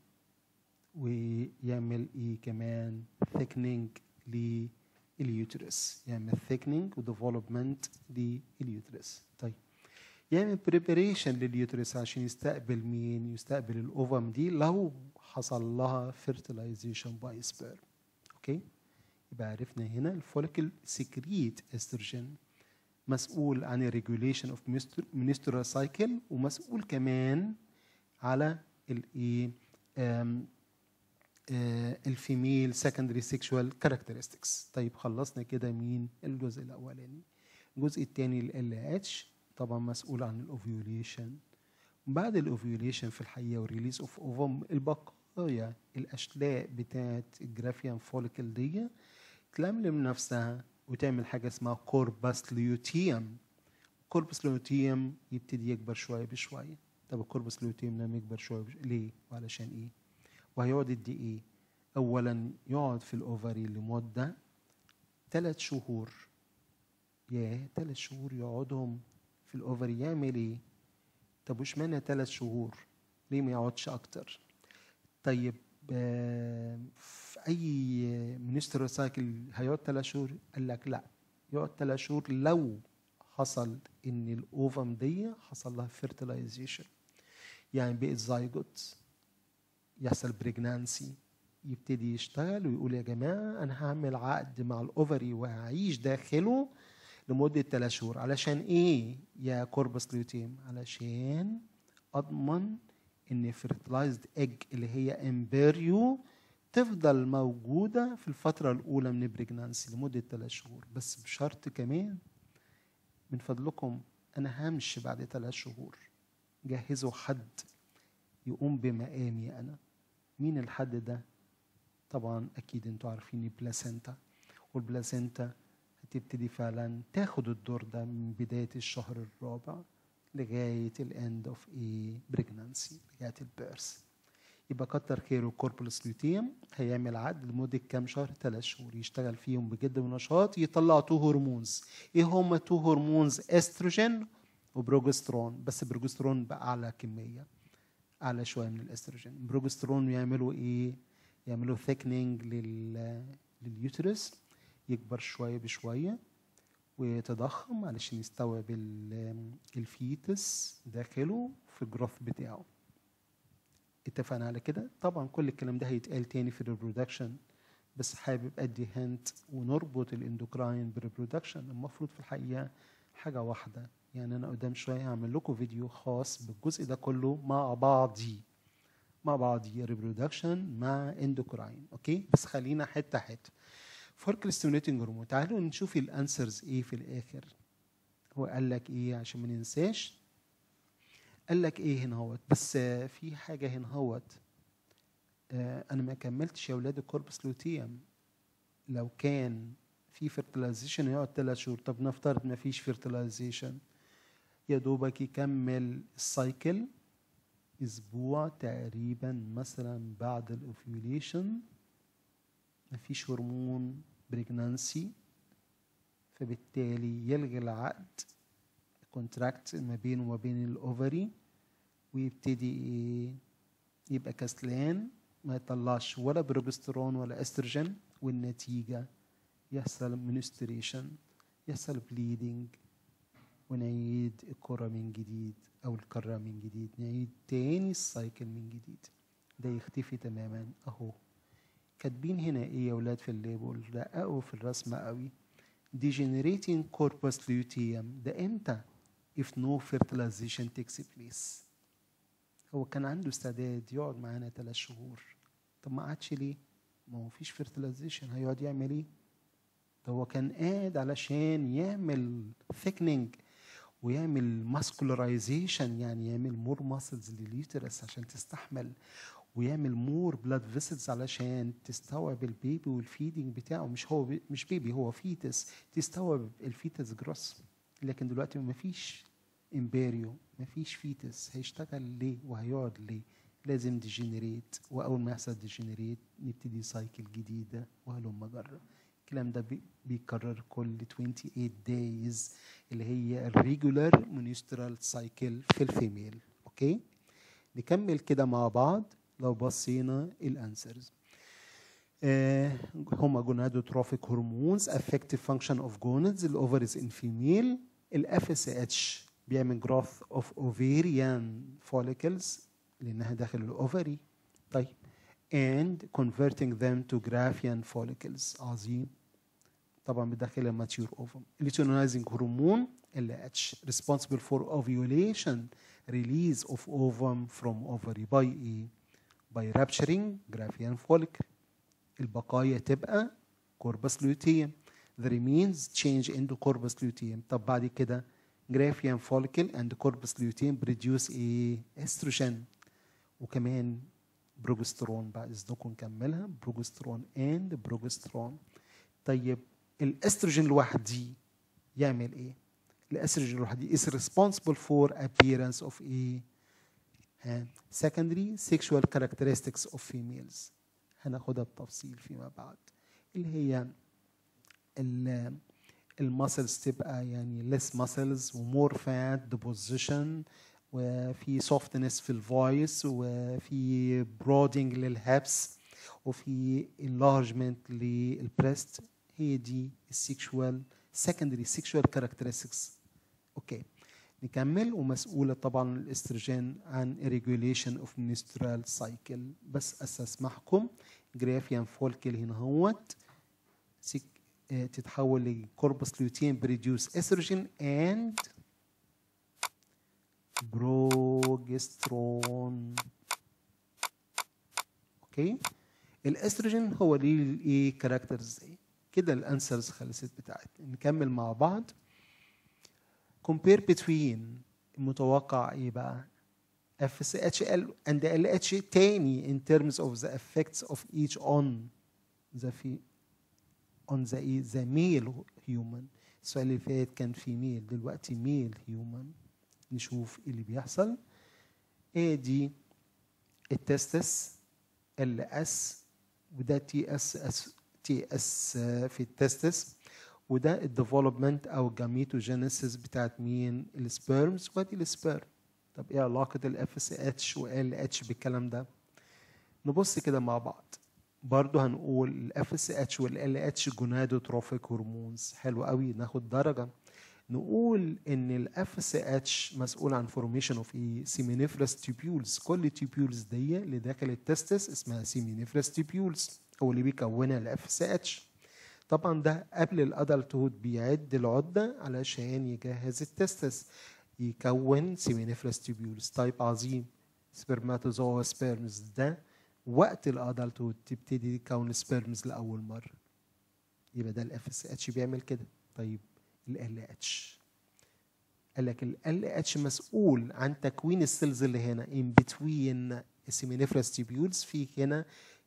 ويعمل ايه كمان thickening لليوترس يعمل thickening وديفلوبمنت لليوترس طيب يعمل preparation لليوترس عشان يستقبل مين يستقبل الاوفم دي لو حصل لها fertilization by sperm اوكي يبقى عرفنا هنا الفوليكل سكريت استروجين مسؤول عن الريجوليشن اوف menstrual cycle ومسؤول كمان على الايه الفيميل سكندري سيكشوال كاركترستكس طيب خلصنا كده مين الجزء الاولاني الجزء الثاني ال اتش طبعا مسؤول عن الاوفيوليشن بعد الاوفيوليشن في الحقيقه والريليز اوف اوفم البقايا الاشلاء بتاعت الجرافيان فوليكل دي تلملم نفسها وتعمل حاجه اسمها كوربس ليوتيوم كوربس ليوتيوم يبتدي يكبر شويه بشويه طب الكوربس ليوتيوم لما يكبر شويه بش... ليه وعلشان ايه وهيقعد قد ايه اولا يقعد في الاوفري لمده ثلاث شهور ياه ثلاث شهور يقعدهم في الاوفري يعمل ايه طب وش معنى ثلاث شهور ليه ما يقعدش اكتر طيب آه، في اي منستر سايكل هيقعد ثلاث شهور قال لك لا يقعد ثلاث شهور لو حصل ان الاوفم دي حصل لها فيرتلايزيشن يعني بقت زايجوت يحصل بريجنانسي يبتدي يشتغل ويقول يا جماعه انا هعمل عقد مع الاوفري وهعيش داخله لمده ثلاث شهور علشان ايه يا كوربس ليوتيم علشان اضمن ان فيرتلايزد ايج اللي هي امبريو تفضل موجوده في الفتره الاولى من البريجنانسي لمده ثلاث شهور بس بشرط كمان من فضلكم انا همشي بعد ثلاث شهور جهزوا حد يقوم بمقامي انا مين الحد ده طبعا اكيد انتوا عارفين البلاسينتا والبلاسينتا هتبتدي فعلا تاخد الدور ده من بدايه الشهر الرابع لغايه الاند اوف ايه بريجنانسي لغايه البيرث يبقى كتر خيره الكوربولس لوتيوم هيعمل عقد لمده كام شهر ثلاث شهور يشتغل فيهم بجد ونشاط يطلع تو هرمونز ايه هما تو هرمونز استروجين وبروجسترون بس البروجسترون باعلى كميه اعلى شويه من الاستروجين البروجسترون يعملوا ايه يعملوا ثيكنينج لل لليوترس يكبر شويه بشويه ويتضخم علشان يستوعب ال- الفيتس داخله في الجروث بتاعه اتفقنا على كده طبعا كل الكلام ده هيتقال تاني في الريبرودكشن بس حابب ادي هنت ونربط الاندوكراين بالريبرودكشن المفروض في الحقيقه حاجه واحده يعني انا قدام شويه هعمل لكم فيديو خاص بالجزء ده كله مع بعضي مع بعضي ريبرودكشن مع اندوكراين اوكي بس خلينا حته حته فورك ستيموليتنج هرمون تعالوا نشوف الانسرز ايه في الاخر هو قال لك ايه عشان ما ننساش قال لك ايه هنا هوت بس آه، في حاجه هنا هوت آه، انا ما كملتش يا اولاد الكوربس لوتيوم لو كان في فيرتلايزيشن يقعد ثلاث شهور طب نفترض ما فيش فيرتلايزيشن يا دوبك يكمل السايكل اسبوع تقريبا مثلا بعد الاوفيوليشن مفيش هرمون بريجنانسي فبالتالي يلغي العقد كونتراكت ما بينه وما بين الاوفري ويبتدي ايه يبقى كسلان ما يطلعش ولا بروجسترون ولا استروجين والنتيجه يحصل منستريشن يحصل بليدنج ونعيد الكرة من جديد أو الكرة من جديد نعيد تاني السايكل من جديد ده يختفي تماما أهو كاتبين هنا إيه يا ولاد في الليبل دققوا في الرسمة قوي degenerating corpus luteum ده إمتى if no fertilization takes place هو كان عنده استعداد يقعد معانا ثلاث شهور طب ما قعدش ليه؟ ما هو مفيش fertilization هيقعد يعمل ايه؟ ده هو كان قاعد علشان يعمل thickening ويعمل ماسكولاريزيشن يعني يعمل مور ماسلز لليوترس عشان تستحمل ويعمل مور بلاد فيسلز علشان تستوعب البيبي والفيدنج بتاعه مش هو بي مش بيبي هو فيتس تستوعب الفيتس جروس لكن دلوقتي مفيش امباريو مفيش فيتس هيشتغل ليه وهيقعد ليه لازم ديجنريت واول ما يحصل ديجنريت نبتدي سايكل جديده وهلم جرة الكلام ده بي- بيكرر كل 28 دايز اللي هي الريجولار منسترال سايكل في الفيميل اوكي نكمل كده مع بعض لو بصينا الانسرز آه هما gonadotrophic hormones affective function of gonads الاوفرز in female الاف اس اتش بيعمل growth of ovarian follicles لانها داخل الاوفري طيب and converting them to graphian follicles عظيم طبعا بداخل الماتيور اوفم luteinizing hormone LH responsible for ovulation release of ovum from ovary by ايه by rupturing graphian follicle البقايا تبقى كوربس لوتيوم the remains change into corpus luteum طب بعد كده graphian follicle and corpus luteum produce a estrogen وكمان بروجسترون بعد اذنكم نكملها بروجسترون اند بروجسترون طيب الاستروجين لوحدي يعمل ايه؟ الاستروجين لوحدي is responsible for appearance of a ها، secondary sexual characteristics of females هناخدها بتفصيل فيما بعد اللي هي ال المسلز تبقى يعني less muscles ومور fat deposition وفي softness في الفويس وفي broadening للهابس وفي enlargement للبريست هي دي السيكشوال secondary sexual characteristics اوكي نكمل ومسؤولة طبعا الاستروجين عن regulation of menstrual cycle بس استسمحكم جرافيان فولكل هنا هوت سيك- آه، تتحول لكوربس لوتين بريديوس استروجين and بروجسترون اوكي الاستروجين هو ليه الايه كاركترز ايه كده الانسرز خلصت بتاعتنا نكمل مع بعض compare between المتوقع ايه بقى FSHL and LH تاني in terms of the effects of each on the في on the ايه the male human السؤال اللي فات كان في ميل دلوقتي ميل human نشوف ايه اللي بيحصل ايه دي التستس ال اس وده تي اس اس تي اس في التستس وده الديفلوبمنت او الجاميتوجينيسيس بتاعت مين السبيرمز وادي السبيرم طب ايه علاقه الاف اس اتش وال اتش بالكلام ده نبص كده مع بعض برضه هنقول الاف اس اتش والال اتش جونادوتروفيك هرمونز حلو قوي ناخد درجه نقول ان الاف اس اتش مسؤول عن فورميشن اوف ايه سيمينيفرس تيبيولز كل تيبيولز دي اللي داخل التستس اسمها سيمينيفرس تيبيولز هو اللي بيكونها الاف اس اتش طبعا ده قبل الادلتهود بيعد العده علشان يجهز التستس يكون سيمينيفرس تيبيولز طيب عظيم سبرماتوزوا سبيرمز ده وقت الادلتهود تبتدي تكون سبيرمز لاول مره يبقى ده الاف اس اتش بيعمل كده طيب ال اتش قال لك ال اتش مسؤول عن تكوين السيلز اللي هنا in between seminiferous tubules في هنا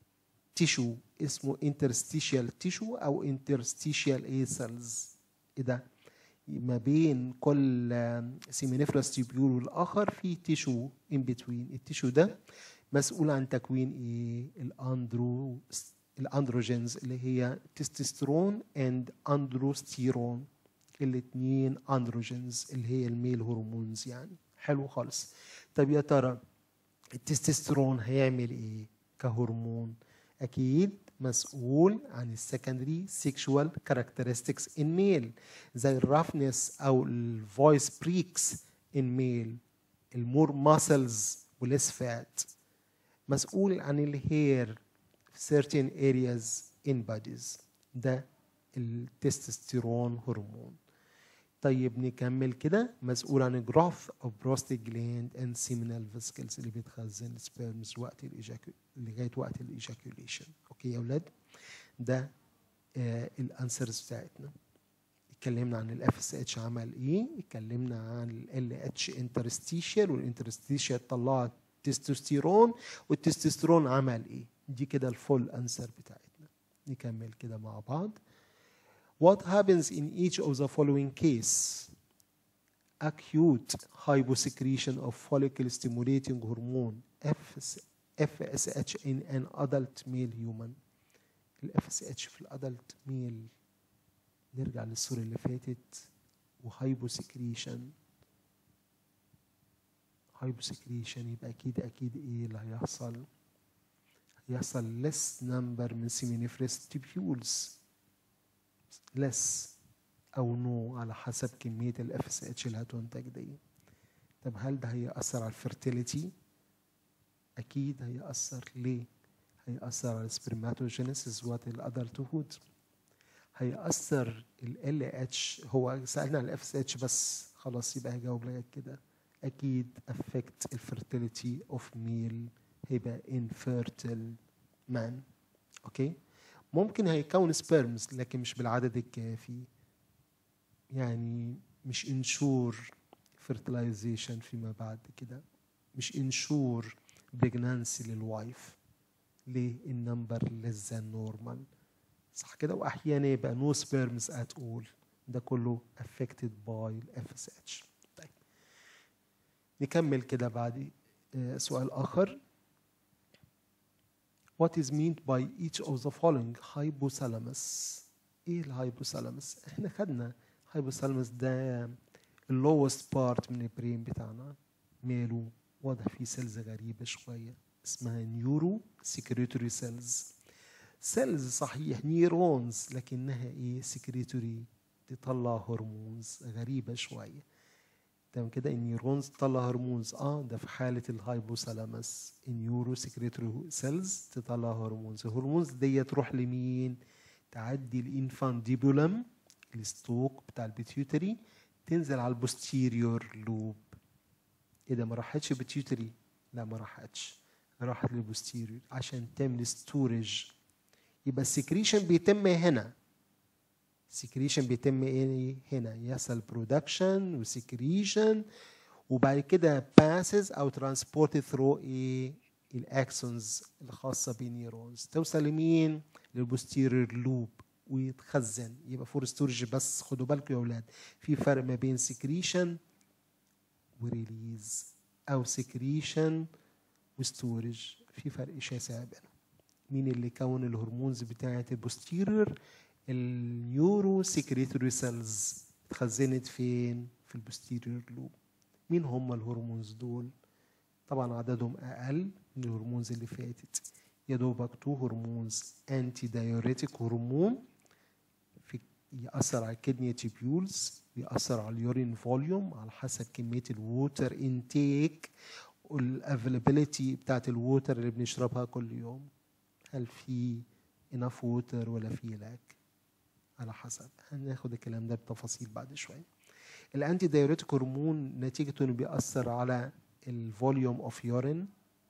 تيشو اسمه interstitial tissue او interstitial A cells ايه ده ما بين كل seminiferous tubule والاخر في تيشو in between التيشو ده مسؤول عن تكوين ايه الاندرو الاندروجينز اللي هي تستوستيرون اند اندروستيرون الاثنين اندروجينز اللي هي الميل هرمونز يعني حلو خالص طب يا ترى التستوستيرون هيعمل ايه كهرمون اكيد مسؤول عن السكندري سيكشوال كاركترستكس ان ميل زي الرفنس او الفويس بريكس ان ميل المور ماسلز وليس فات مسؤول عن الهير في certain areas in bodies ده التستوستيرون هرمون طيب نكمل كده مسؤول عن growth of prostate gland and seminal vesicles اللي بتخزن sperms وقت الإيجاكو... لغاية وقت الايجاكوليشن اوكي يا اولاد ده آه الانسرز بتاعتنا اتكلمنا عن الاف اس اتش عمل ايه اتكلمنا عن ال اتش انترستيشيال والانترستيشيال طلعت تستوستيرون والتستوستيرون عمل ايه دي كده الفول انسر بتاعتنا نكمل كده مع بعض What happens in each of the following case? Acute hyposecretion of follicle stimulating hormone FSH in an adult male human. ال FSH في الادلت ميل نرجع للصورة اللي فاتت وهايبوسكريشن هايبوسكريشن يبقى اكيد اكيد ايه اللي هيحصل؟ هيحصل less number من seminiferous tubules less او نو على حسب كميه الاف اس اتش اللي هتنتج دي طب هل ده هيأثر على الفرتيليتي اكيد هيأثر ليه هيأثر على السبرماتوجينيسيس وقت الادلتهود هيأثر ال اتش هو سألنا عن الاف اس اتش بس خلاص يبقى هيجاوب لغايه كده اكيد affect الفرتيليتي اوف ميل هيبقى infertile man اوكي ممكن هيكون سبيرمز لكن مش بالعدد الكافي يعني مش انشور fertilization فيما بعد كده مش انشور بريجنانسي للوايف ليه النمبر less than normal صح كده واحيانا يبقى no sperms at all ده كله affected by ال FSH طيب نكمل كده بعد آه، سؤال آخر What is meant by each of the following hypothalamus ايه الهايبوثالاموس احنا خدنا hypothalamus ده اللوست بارت من البرين بتاعنا ماله واضح فيه سيلز غريبة شوية اسمها نيورو سكريتوري سيلز سيلز صحيح نيرونز لكنها ايه سكريتوري تطلع هرمونز غريبة شوية تمام كده النيرونز تطلع هرمونز اه ده في حالة الهايبوثالاموس النيورو سكريتوري سيلز تطلع هرمونز الهرمونز دي تروح لمين تعدي الانفانديبولم الستوك بتاع البيتيوتري تنزل على البوستيريور لوب ايه ده ما راحتش بيتيوتري لا ما راحتش راحت للبوستيريور عشان تعمل ستورج يبقى السكريشن بيتم هنا سكريشن بيتم ايه هنا يحصل برودكشن وسكريشن وبعد كده باسز او ترانسبورت ثرو ايه الاكسونز الخاصه بالنيورونز توصل لمين للبوستيريور لوب ويتخزن يبقى فور ستورج بس خدوا بالكم يا اولاد في فرق ما بين سكريشن وريليز او سكريشن وستورج في فرق شاسع بينهم مين اللي كون الهرمونز بتاعه البوستيريور النيورو سكريتوري سيلز اتخزنت فين في البوستيريور لوب مين هم الهرمونز دول طبعا عددهم اقل من الهرمونز اللي فاتت يا دوبك تو هرمونز انتي دايوريتيك هرمون في يأثر على الكدني تيبيولز بيأثر على اليورين فوليوم على حسب كمية الووتر انتيك والافيلابيلتي بتاعت الووتر اللي بنشربها كل يوم هل في enough ووتر ولا في لاك على حسب هناخد الكلام ده بتفاصيل بعد شويه الانتي دايوريتيك هرمون نتيجته انه بيأثر على الفوليوم اوف يورين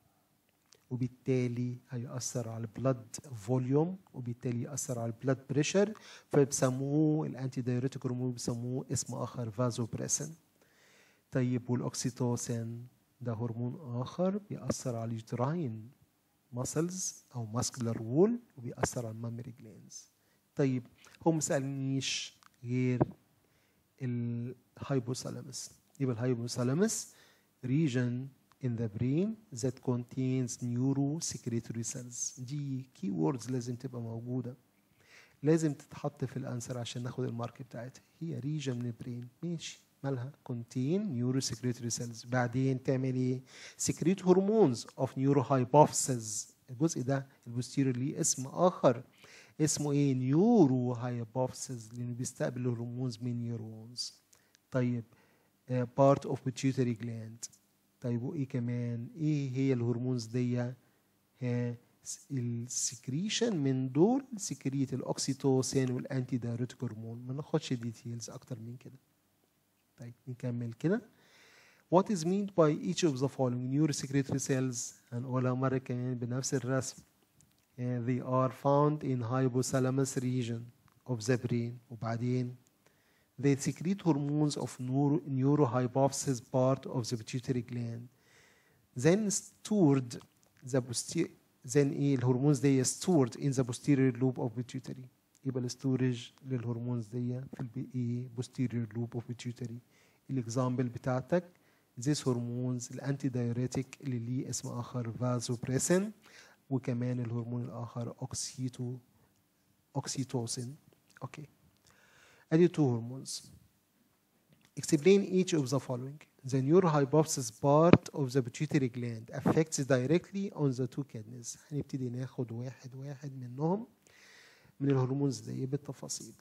وبالتالي هيأثر على البلد فوليوم وبالتالي يأثر على البلد بريشر فبيسموه الانتي دايوريتيك هرمون بيسموه اسم اخر فازوبريسن طيب والاوكسيتوسين ده هرمون اخر بيأثر على اليوتراين ماسلز او ماسكولار وول وبيأثر على المامري جلانز طيب هو ما سألنيش غير الهايبوثالاموس يبقى الهايبوثالاموس region in the brain that contains neurosecretory cells دي key words لازم تبقى موجودة لازم تتحط في الانسر عشان ناخد المارك بتاعتها هي region من البرين ماشي مالها contain neurosecretory cells بعدين تعمل ايه secrete hormones of neurohypophysis الجزء ده البوستيريور ليه اسم اخر اسمه ايه نيورو هايبوفيسز لانه بيستقبل الهرمونز من نيورونز طيب بارت اوف بيتيوتري جلاند طيب وايه كمان ايه هي الهرمونز دي ها السكريشن من دول سكريت الاوكسيتوسين والانتي دايوريتيك هرمون ما ناخدش ديتيلز اكتر من كده طيب نكمل كده What is meant by each of the following neurosecretory cells هنقولها مرة كمان بنفس الرسم Uh, they are found in hypothalamus region of the brain وبعدين they secrete hormones of neuro, neurohypophysis part of the pituitary gland then stored the posterior then ايه الهرمونز دي stored in the posterior lobe of pituitary يبقى الستورج للهرمونز دي في البي ايه posterior lobe of pituitary الاكزامبل بتاعتك these hormones الانتي دايوريتيك اللي ليه اسم اخر vasopressin وكمان الهرمون الاخر اوكسيتو اوكسيتوسين اوكي ادي تو هرمونز explain each of the following the neurohypophysis part of the pituitary gland affects directly on the two kidneys هنبتدي ناخد واحد واحد منهم من الهرمونز دي بالتفاصيل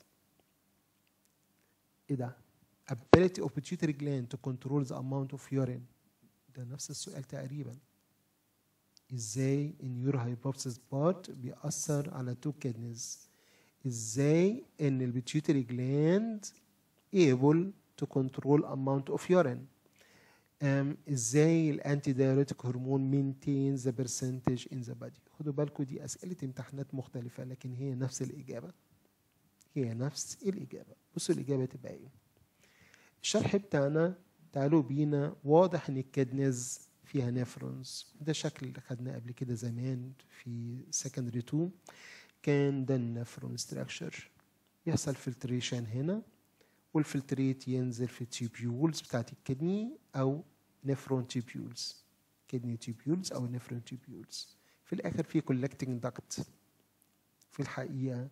ايه ده ability of pituitary gland to control the amount of urine ده نفس السؤال تقريبا ازاي النيورو هايبوفيسيس بارت بيأثر على تو كيدنيز ازاي ان البيتيوتري جلاند able to control amount of urine أم، ازاي الانتي دايوريتك هرمون مينتين ذا برسنتج ان ذا بادي خدوا بالكم دي اسئله امتحانات مختلفه لكن هي نفس الاجابه هي نفس الاجابه بصوا الاجابه تبقى ايه الشرح بتاعنا تعالوا بينا واضح ان الكدنز فيها نيفرونز ده شكل اللي خدناه قبل كده زمان في سكندري 2 كان ده النفرون ستراكشر يحصل فلتريشن هنا والفلتريت ينزل في التيبيولز بتاعت الكدني او نفرون تيبيولز كدني تيبيولز او نفرون تيبيولز في الاخر في كولكتنج داكت في الحقيقه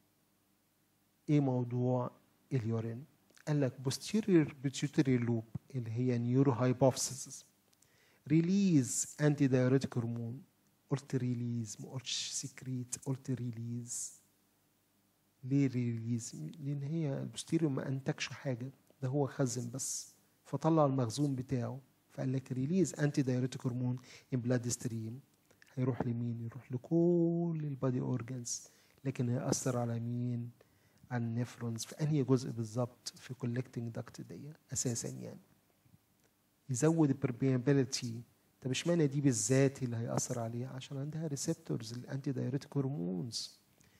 ايه موضوع اليورين قال لك posterior pituitary loop اللي هي نيورو هايبوفيسيس ريليز انتي دايوريتك هرمون قلت ريليز ما قلتش سكريت قلت ريليز ليه ريليز لان هي البوستيريو ما انتجش حاجه ده هو خزن بس فطلع المخزون بتاعه فقال لك ريليز انتي دايوريتك هرمون ان بلاد ستريم هيروح لمين يروح لكل البادي اورجانز لكن هيأثر على مين على النفرونز في انهي جزء بالظبط في كولكتنج داكت دي اساسا يعني يزود البرميابيلتي طب اشمعنى دي بالذات اللي هيأثر عليها عشان عندها ريسبتورز الانتي دايوريتك هرمونز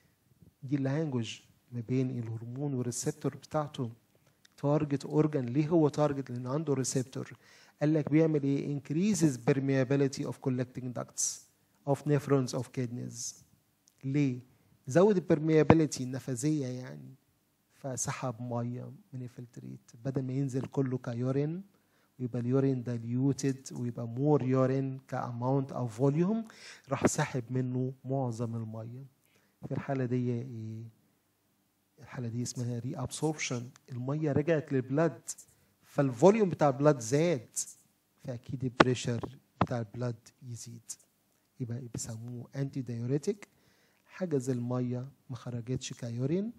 دي اللانجوج ما بين الهرمون والريسبتور بتاعته تارجت اورجان ليه هو تارجت لان عنده ريسبتور قال لك بيعمل ايه increases permeability of collecting ducts of nephrons of kidneys ليه زود البرميابيلتي النفاذيه يعني فسحب ميه من الفلتريت بدل ما ينزل كله كيورين ويبقى اليورين دايليوتد ويبقى مور يورين كاماونت او فوليوم راح سحب منه معظم الميه في الحاله دي ايه الحاله دي اسمها ري ابسوربشن الميه رجعت للبلد فالفوليوم بتاع البلد زاد فاكيد البريشر بتاع البلد يزيد يبقى بيسموه انتي دايوريتك حجز الميه ما خرجتش كيورين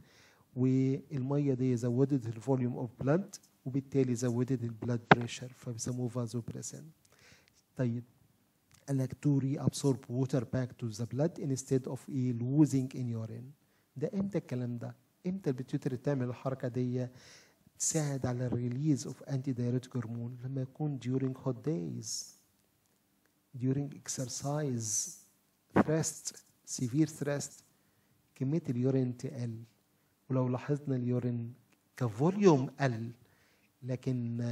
والميه دي زودت الفوليوم اوف بلاد وبالتالي زودت البلاد بريشر فبيسموه فازوبريسين طيب قال لك to reabsorb water back to the blood instead of a losing in urine ده امتى الكلام ده؟ امتى البيتيوتري تعمل الحركه دي تساعد على الريليز اوف انتي دايوريتيك هرمون لما يكون during hot days during exercise rest severe stress كميه اليورين تقل ولو لاحظنا اليورين كفوليوم قل لكن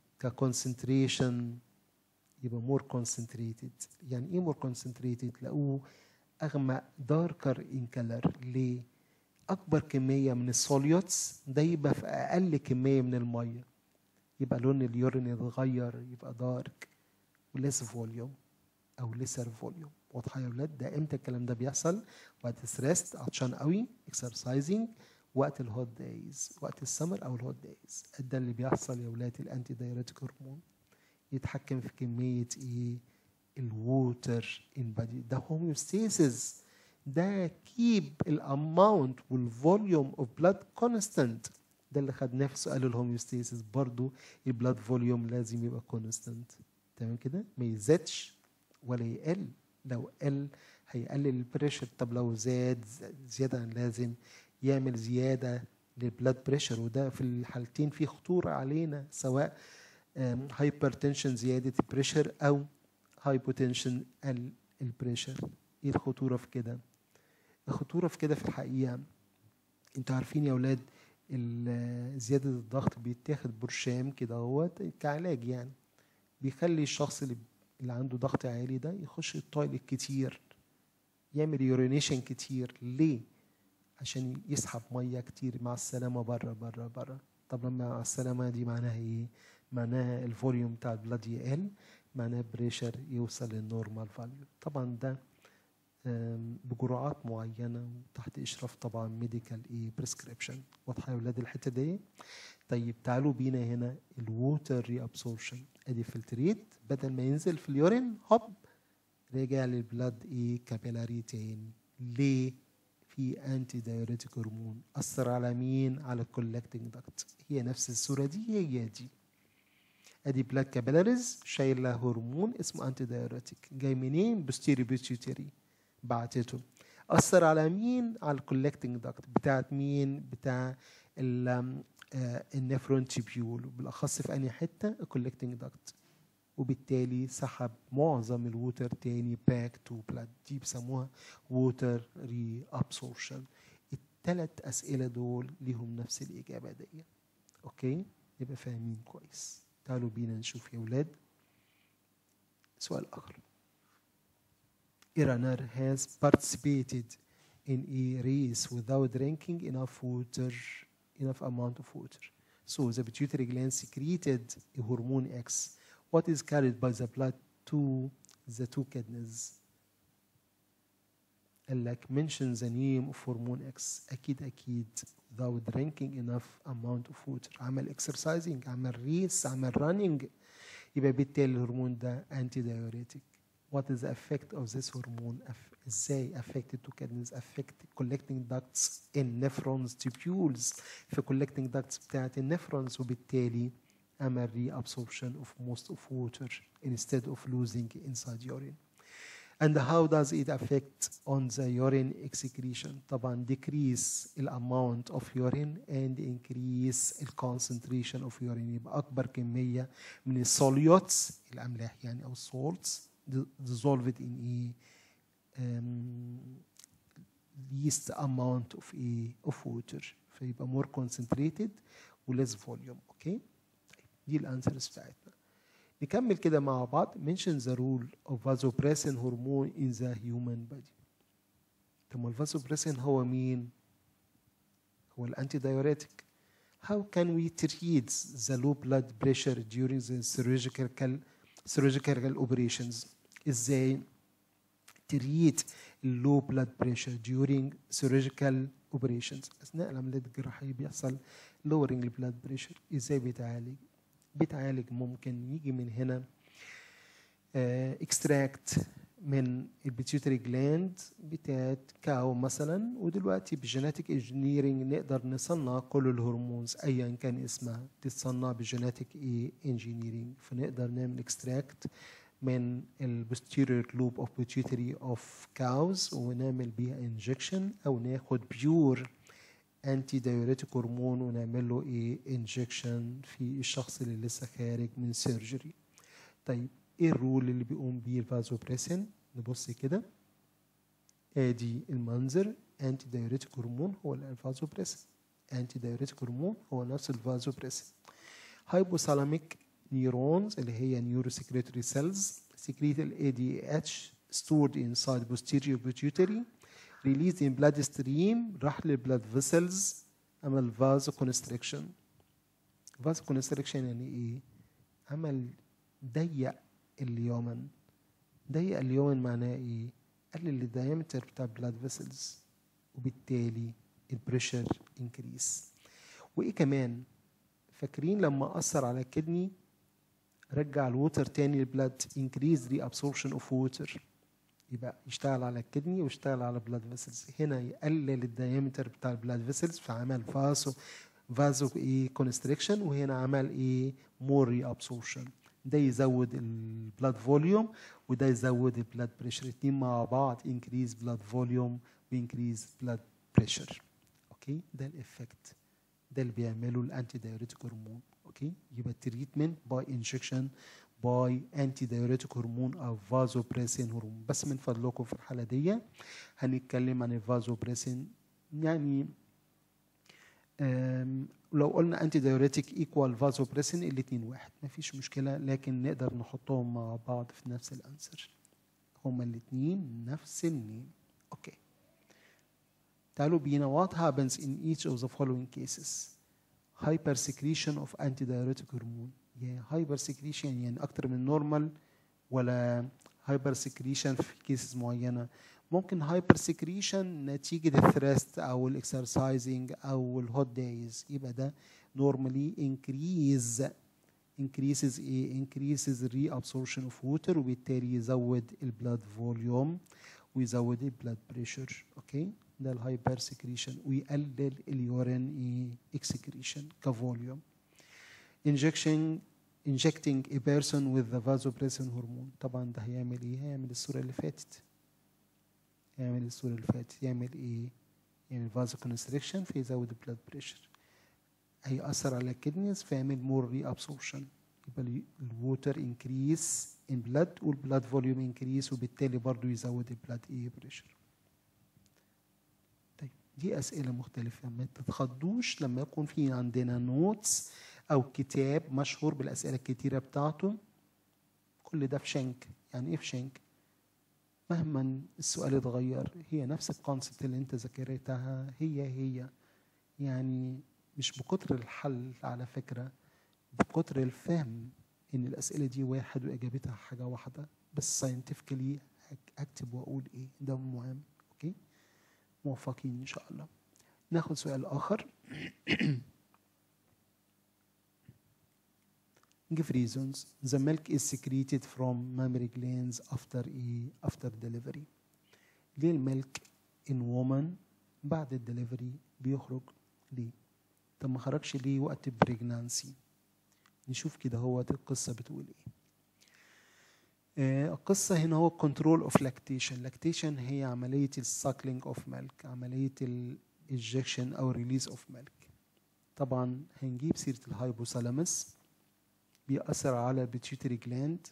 ككونسنتريشن يبقى مور كونسنتريتد يعني ايه مور كونسنتريتد لقوه اغمق داركر ان كلر ليه اكبر كميه من السوليوتس ده يبقى في اقل كميه من الميه يبقى لون اليورين يتغير يبقى دارك وليس فوليوم او ليسر فوليوم واضحه يا ولاد ده امتى الكلام ده بيحصل وقت ستريس عطشان قوي اكسرسايزنج وقت الهوت دايز وقت السمر او الهوت دايز ده اللي بيحصل يا ولاد الانتي دايوريتيك هرمون يتحكم في كميه ايه الووتر ان بادي ده هوميوستاسيس ده كيب الاماونت والفوليوم اوف بلاد كونستانت ده اللي خدناه في سؤال الهوميوستاسيس برضو البلاد فوليوم لازم يبقى كونستانت تمام كده ما يزيدش ولا يقل لو قل هيقلل البريشر طب لو زاد زياده عن لازم يعمل زياده للبلاد بريشر وده في الحالتين في خطوره علينا سواء هايبرتنشن زياده البريشر او هايبوتنشن البريشر ايه الخطوره في كده الخطوره في كده في الحقيقه انتوا عارفين يا اولاد زياده الضغط بيتاخد برشام كده اهوت كعلاج يعني بيخلي الشخص اللي اللي عنده ضغط عالي ده يخش التويلت كتير يعمل يورينيشن كتير ليه عشان يسحب ميه كتير مع السلامه بره بره بره طب لما مع السلامه دي معناها ايه معناها الفوليوم بتاع البلاد يقل معناها بريشر يوصل للنورمال فاليو طبعا ده بجرعات معينه تحت اشراف طبعا ميديكال ايه بريسكريبشن واضحه يا ولاد الحته دي طيب تعالوا بينا هنا الووتر ري ابسوربشن ادي فلتريت بدل ما ينزل في اليورين هوب رجع للبلاد ايه كابيلاري تاني ليه في انتي دايوريتيك هرمون اثر على مين على الكولكتنج داكت هي نفس الصوره دي هي دي ادي بلاد كابيلاريز شايله هرمون اسمه انتي دايوريتيك جاي منين بوستيري بيتيوتري بعتته اثر على مين على الكولكتنج داكت بتاعت مين بتاع النفرون تيبيول بالاخص في انهي حته الكولكتنج داكت وبالتالي سحب معظم الووتر تاني باك تو بلاد دي بيسموها ووتر ري ابسورشن الثلاث اسئله دول ليهم نفس الاجابه دي اوكي يبقى فاهمين كويس تعالوا بينا نشوف يا ولاد سؤال اخر A runner has participated in a race without drinking enough water, enough amount of water. So the pituitary gland secreted a hormone X. What is carried by the blood to the two kidneys? قال لك mention the name of hormone X أكيد أكيد without drinking enough amount of water عمل exercising عمل race عمل running يبقى بالتالي الهرمون ده anti diuretic what is the effect of this hormone Aff- ازاي affected to kidneys affect collecting ducts in nephrons tubules في collecting ducts بتاعت النفرونز وبالتالي عمل reabsorption of most of water instead of losing inside urine and how does it affect on the urine excretion طبعا decrease the amount of urine and increase the concentration of urine يبقى أكبر كمية من الsolutes الأملاح يعني أو salts dissolved in a um, least amount of a of water فيبقى more concentrated و less volume اوكي طيب دي الانسرز بتاعتنا نكمل كده مع بعض mention the role of vasopressin hormone in the human body طب ما الفازوبريسين هو مين؟ هو الانتي دايوريتك How can we treat the low blood pressure during the surgical surgical operations؟ ازاي treat low blood pressure during surgical operations اثناء العمليات الجراحيه بيحصل lowering blood pressure ازاي بيتعالج؟ بيتعالج ممكن يجي من هنا اكستراكت من البيتيوتري جلاند بتاعت كاو مثلا ودلوقتي بجيناتيك انجينيرنج نقدر نصنع كل الهرمونز ايا كان اسمها تتصنع بجيناتيك ايه انجينيرنج فنقدر نعمل اكستراكت من البوستيريور لوب اوف بيتيوتري اوف كاوز ونعمل بيها انجكشن او ناخد بيور انتي دايوريتيك هرمون ونعمل له ايه انجكشن في الشخص اللي لسه خارج من سيرجري طيب ايه الرول اللي بيقوم بيه الفازوبريسين نبص كده ادي المنظر انتي دايوريتيك هرمون هو الفازوبريسين انتي دايوريتيك هرمون هو نفس الفازوبريسين هايبوثالاميك نيورونز اللي هي نيوروسكريتوري سيلز secrete ال ADH stored inside posterior pituitary released in blood stream راح للبلاد فيسلز عمل فازو كونستريكشن فازو كونستريكشن يعني ايه؟ عمل ضيق اليومن ضيق اليومن معناه ايه؟ قلل الدايمتر بتاع البلاد فيسلز وبالتالي البريشر انكريس وايه كمان فاكرين لما اثر على الكدني رجع الووتر تاني للبلاد انكريز ري ابسوربشن اوف ووتر يبقى يشتغل على الكدني ويشتغل على البلاد فيسلز هنا يقلل الدايمتر بتاع البلاد فيسلز فعمل فاسو فازو ايه كونستريكشن وهنا عمل ايه مور ري ابسوربشن ده يزود البلاد فوليوم وده يزود البلاد بريشر اتنين مع بعض انكريز بلاد فوليوم وانكريز بلاد بريشر اوكي ده الافكت ده اللي بيعمله الانتي دايوريتيك هرمون اوكي يبقى التريتمنت باي انجكشن باي انتي دايوريتيك هرمون او فازوبريسين هرمون بس من فضلكم في الحاله دي هنتكلم عن الفازوبريسين يعني لو قلنا انتي دايوريتيك ايكوال فازوبريسين الاثنين واحد مفيش مشكله لكن نقدر نحطهم مع بعض في نفس الانسر هما الاثنين نفس النيم اوكي تعالوا بينا what happens in each of the following cases hypersecretion of antidiuretic hormone يعني hypersecretion يعني اكتر من نورمال ولا hypersecretion في كيسز معينه ممكن hypersecretion نتيجه الثرست او الاكسرسايزنج او الهوت دايز يبقى ده normally increase increases ايه increases reabsorption of water وبالتالي يزود البلاد فوليوم ويزود البلاد بريشر اوكي ده الهايبر سكريشن ويقلل اليورين ايه اكسكريشن كفوليوم injection injecting a person with the vasopressin hormone طبعا ده هيعمل ايه هيعمل الصوره اللي فاتت يعمل الصوره اللي فاتت يعمل ايه يعمل فازو كونستريكشن فيزود البلاد بريشر هيأثر على الكدنيز فيعمل مور ري ابسوربشن يبقى الووتر انكريس ان بلاد والبلاد فوليوم انكريس وبالتالي برضو يزود البلاد ايه بريشر طيب دي اسئله مختلفه ما تتخضوش لما يكون في عندنا نوتس او كتاب مشهور بالاسئله الكتيره بتاعته كل ده في شنك يعني ايه في شنك مهما السؤال اتغير هي نفس الكونسبت اللي انت ذاكرتها هي هي يعني مش بكتر الحل على فكرة بكتر الفهم ان الاسئلة دي واحد واجابتها حاجة واحدة بس ساينتفكلي اكتب واقول ايه ده مهم اوكي موفقين ان شاء الله ناخد سؤال اخر give reasons the milk is secreted from mammary glands after e after delivery ليه الملك in woman بعد الدليفري بيخرج ليه طب ما خرجش ليه وقت البريجنانسي نشوف كده هو القصة بتقول ايه آه، القصة هنا هو كنترول اوف لاكتيشن لاكتيشن هي عملية الساكلينج اوف ميلك عملية الانجكشن او ريليز اوف ميلك طبعا هنجيب سيرة الهايبوثالاموس بيأثر على البيتيوتري جلاند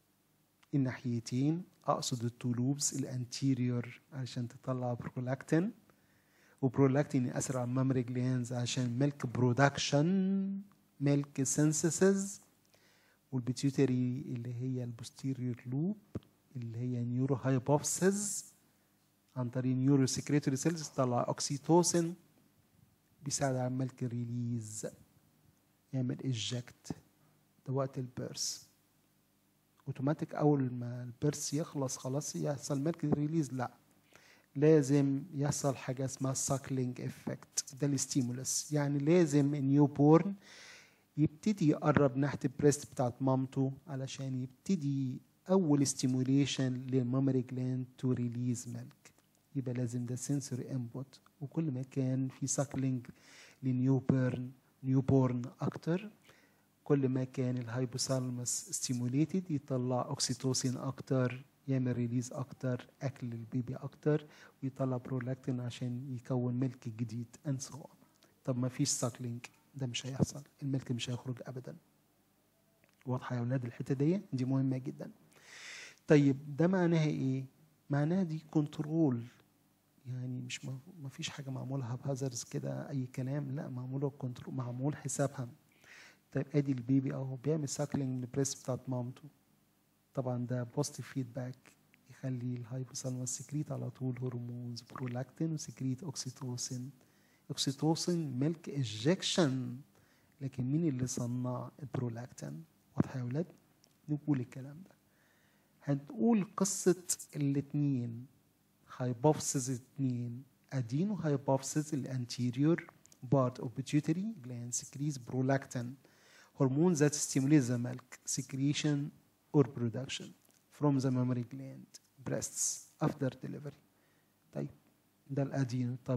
الناحيتين اقصد التولوبس الانتيريور عشان تطلع برولاكتين وبرولاكتين يأثر على المامري جلاندز عشان ميلك برودكشن ميلك سينثيسيس والبيتيوتري اللي هي البوستيريور لوب اللي هي نيورو هايبوفيسز عن طريق نيورو سكريتوري سيلز تطلع اوكسيتوسين بيساعد على الميلك ريليز يعمل ايجكت ده وقت البيرس اوتوماتيك اول ما البيرس يخلص خلاص يحصل ميلك ريليز لا لازم يحصل حاجه اسمها ساكلينج افكت ده الستيمولس يعني لازم النيو بورن يبتدي يقرب ناحيه البريست بتاعت مامته علشان يبتدي اول ستيموليشن للمامري جلاند تو ريليز ميلك يبقى لازم ده سنسوري انبوت وكل ما كان في ساكلينج لنيو بيرن نيو بورن اكتر كل ما كان الهايبوثالاموس ستيموليتد يطلع اوكسيتوسين اكتر يعمل ريليز اكتر اكل البيبي اكتر ويطلع برولاكتين عشان يكون ملك جديد اند سو طب ما فيش ساكلينج ده مش هيحصل الملك مش هيخرج ابدا واضحه يا اولاد الحته دي دي مهمه جدا طيب ده معناها ايه معناها دي كنترول يعني مش ما فيش حاجه معمولها بهازرز كده اي كلام لا معموله كنترول معمول حسابها طيب ادي البيبي اهو بيعمل ساكلينج من البريست بتاعت مامته طبعا ده بوزيتيف فيدباك يخلي الهايبوثالاموس سكريت على طول هرمونز برولاكتين وسكريت اوكسيتوسين اوكسيتوسين ميلك اجكشن لكن مين اللي صنع البرولاكتين واضحه يا ولاد نقول الكلام ده هنقول قصة الاتنين هايبوفيسز اتنين ادينو هايبوفيسز الانتيريور part of pituitary gland secretes prolactin hormone that stimulates the milk secretion or production from the mammary gland breasts after delivery طيب ده الادينو طب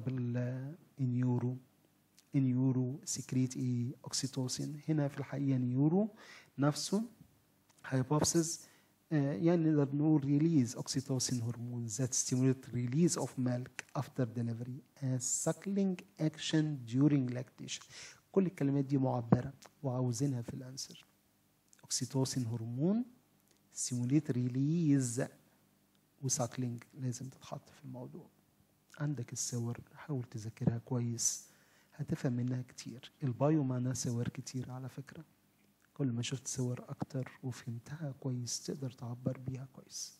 النيورو النيورو سكريت ايه اوكسيتوسين هنا في الحقيقه نيورو نفسه هايبوفيسز يعني نقدر نقول ريليز اوكسيتوسين هرمون that stimulate release of milk after delivery as suckling action during lactation كل الكلمات دي معبرة وعاوزينها في الانسر اوكسيتوسين هرمون stimulate release وساكلينج لازم تتحط في الموضوع عندك الصور حاول تذاكرها كويس هتفهم منها كتير البايو معناه صور كتير على فكره كل ما شفت صور أكتر وفهمتها كويس تقدر تعبر بيها كويس.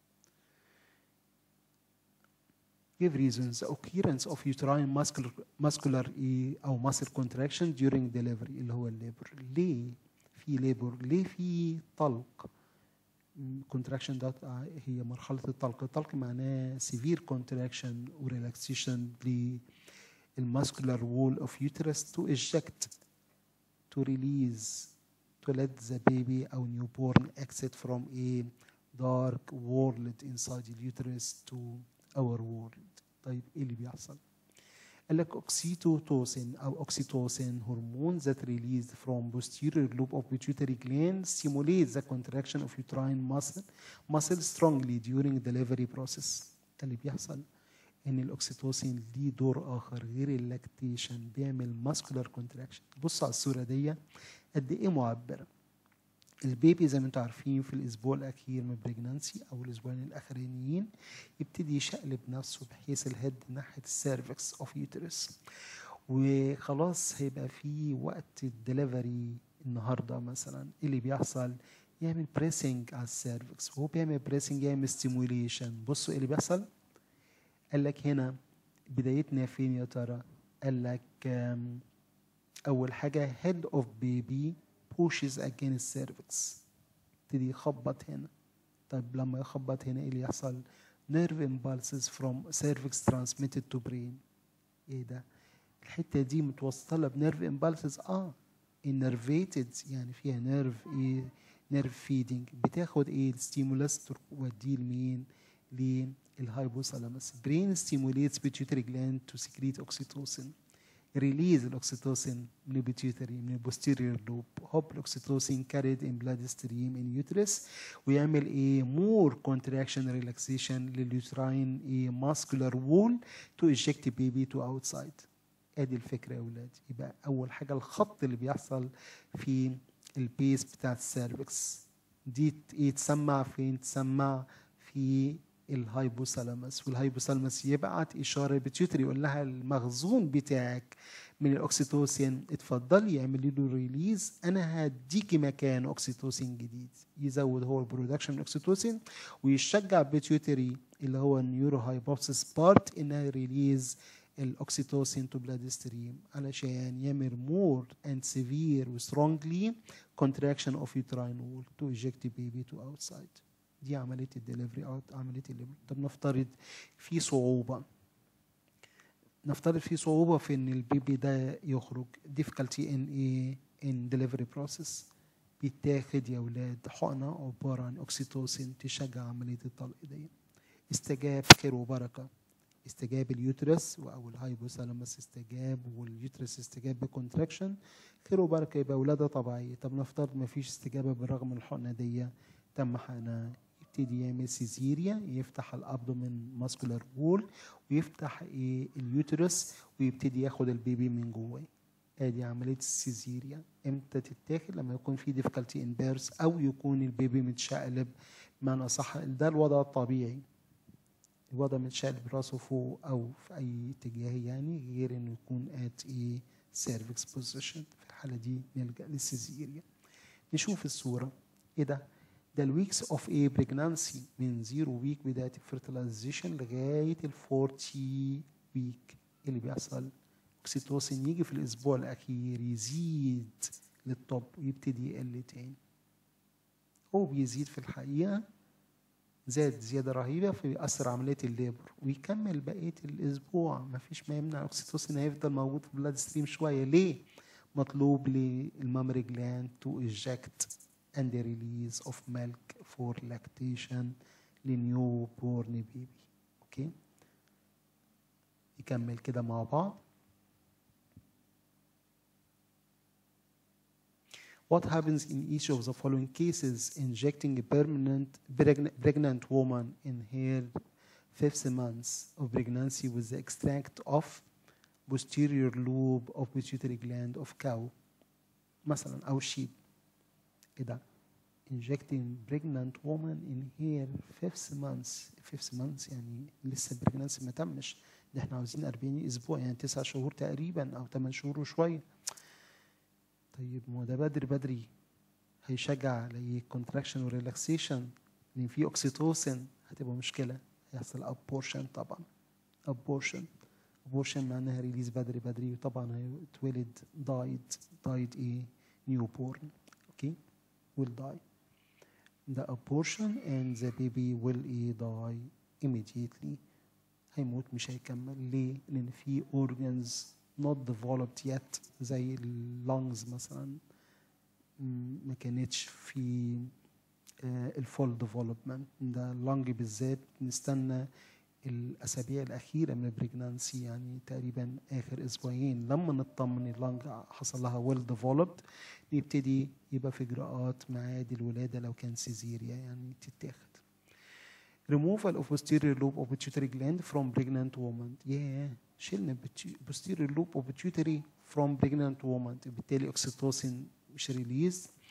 Give reasons the occurrence of uterine muscular, muscular إيه أو muscle contraction during delivery اللي هو الليبر. ليه في ليبر؟ ليه في طلق؟ contraction ده هي مرحلة الطلق، الطلق معناه severe contraction وريلاكسيشن للmuscular wall of uterus to eject to release to let the baby أو newborn exit from a dark world inside the uterus to our world. طيب ايه اللي بيحصل؟ قال لك oxytocin أو oxytocin hormone that released from posterior lobe of pituitary gland stimulates the contraction of uterine muscle muscle strongly during delivery process. ده اللي بيحصل ان الاكسيتوسين ليه دور اخر غير اللاكتيشن بيعمل ماسكولار كونتراكشن بص على الصوره دي قد ايه معبره البيبي زي ما انتم عارفين في الاسبوع الاخير من البريجنانسي او الاسبوعين الاخرانيين يبتدي يشقلب نفسه بحيث الهيد ناحيه السيرفكس اوف يوترس وخلاص هيبقى في وقت الدليفري النهارده مثلا إيه اللي بيحصل يعمل بريسنج على السيرفكس وهو بيعمل بريسنج يعمل ستيموليشن بصوا ايه اللي بيحصل قال لك هنا بدايتنا فين يا ترى قال لك آم، اول حاجه head of baby pushes against cervix يبتدي يخبط هنا طيب لما يخبط هنا ايه اللي يحصل nerve impulses from cervix transmitted to brain ايه ده الحته دي متوصله بنيرف امبالسز اه innervated يعني فيها نيرف ايه نيرف فيدنج بتاخد ايه الستيمولس توديه لمين للهايبوثالاموس brain stimulates pituitary gland to secrete oxytocin release الاكسيتوسين من البيتيوتري من البوستيريور لوب هوب الاكسيتوسين carried in blood stream in uterus ويعمل ايه more contraction relaxation لليوتراين ايه muscular wall to eject baby to outside ادي الفكره يا اولاد يبقى اول حاجه الخط اللي بيحصل في البيس بتاع السيرفكس دي ت- ايه تسمع فين تسمع في الهايبوثالاموس والهايبوثالاموس يبعت اشاره بتيوتري يقول لها المخزون بتاعك من الاكسيتوسين اتفضلي اعملي له ريليز انا هديكي مكان اكسيتوسين جديد يزود هو البرودكشن من الاكسيتوسين ويشجع بيتيوتري اللي هو النيورو هايبوثيس بارت انها ريليز الاكسيتوسين تو بلاد ستريم علشان يعمل مور اند سيفير وسترونجلي contraction of uterine wall to eject baby to outside دي عمليه الدليفري او عمليه الليبر طب نفترض في صعوبه نفترض في صعوبه في ان البيبي ده يخرج difficulty in a in delivery process بيتاخد يا ولاد حقنه عباره عن اوكسيتوسين تشجع عمليه الطلق دي استجاب خير وبركه استجاب اليوترس او الهايبوثالاموس استجاب واليوترس استجاب بكونتراكشن خير وبركه يبقى ولاده طبيعيه طب نفترض ما فيش استجابه بالرغم من الحقنه دي تم حقنها يبتدي يعمل سيزيريا يفتح الابدومين ماسكولار وول ويفتح ايه اليوترس ويبتدي ياخد البيبي من جواه ادي عمليه السيزيريا امتى تتاخد لما يكون في ديفيكالتي ان بيرس او يكون البيبي متشقلب بمعنى صح ده الوضع الطبيعي الوضع متشقلب راسه فوق او في اي اتجاه يعني غير انه يكون ات ايه سيرفكس بوزيشن في الحاله دي نلجا للسيزيريا نشوف الصوره ايه ده ده الويكس اوف ايه بريجنانسي من زيرو ويك بدايه الفيرتلايزيشن لغايه ال 40 ويك اللي بيحصل اكسيتوسين يجي في الاسبوع الاخير يزيد للطب ويبتدي يقل تاني هو بيزيد في الحقيقه زاد زياده رهيبه فبيأثر عمليه الليبر ويكمل بقيه الاسبوع ما فيش ما يمنع الاكسيتوسين هيفضل موجود في البلاد ستريم شويه ليه؟ مطلوب للمامري جلاند تو ايجكت and the release of milk for lactation لنيو بورن بيبي اوكي نكمل كده مع بعض What happens in each of the following cases injecting a permanent pregn- pregnant woman in her fifth month of pregnancy with the extract of posterior lobe of pituitary gland of cow مثلا أو sheep ايه ده injecting pregnant woman in her fifth month fifth month يعني لسه البريجنانسي ما تمش ده احنا عاوزين 40 اسبوع يعني 9 شهور تقريبا او 8 شهور وشويه طيب ما هو ده بدري بدري هيشجع على كونتراكشن وريلاكسيشن لان في اوكسيتوسين هتبقى مشكله هيحصل ابورشن طبعا ابورشن ابورشن معناها ريليز بدري بدري وطبعا هيتولد دايد دايد ايه نيو بورن اوكي will die the abortion and the baby will eh, die immediately هيموت مش هيكمل ليه؟ لأن في organs not developed yet زي اللونجز مثلا م- ما كانتش في الفول ديفلوبمنت ده اللونج بالذات نستنى الاسابيع الاخيره من البريجنانسي يعني تقريبا اخر اسبوعين لما نطمن اللونج حصل لها ويل ديفلوبد يبتدي يبقى في اجراءات ميعاد الولاده لو كان سيزيريا يعني تتاخد removal of posterior lobe of pituitary gland from pregnant woman ياه شلنا pituitary- posterior lobe of pituitary from pregnant woman بالتالي oxytocin مش ريليز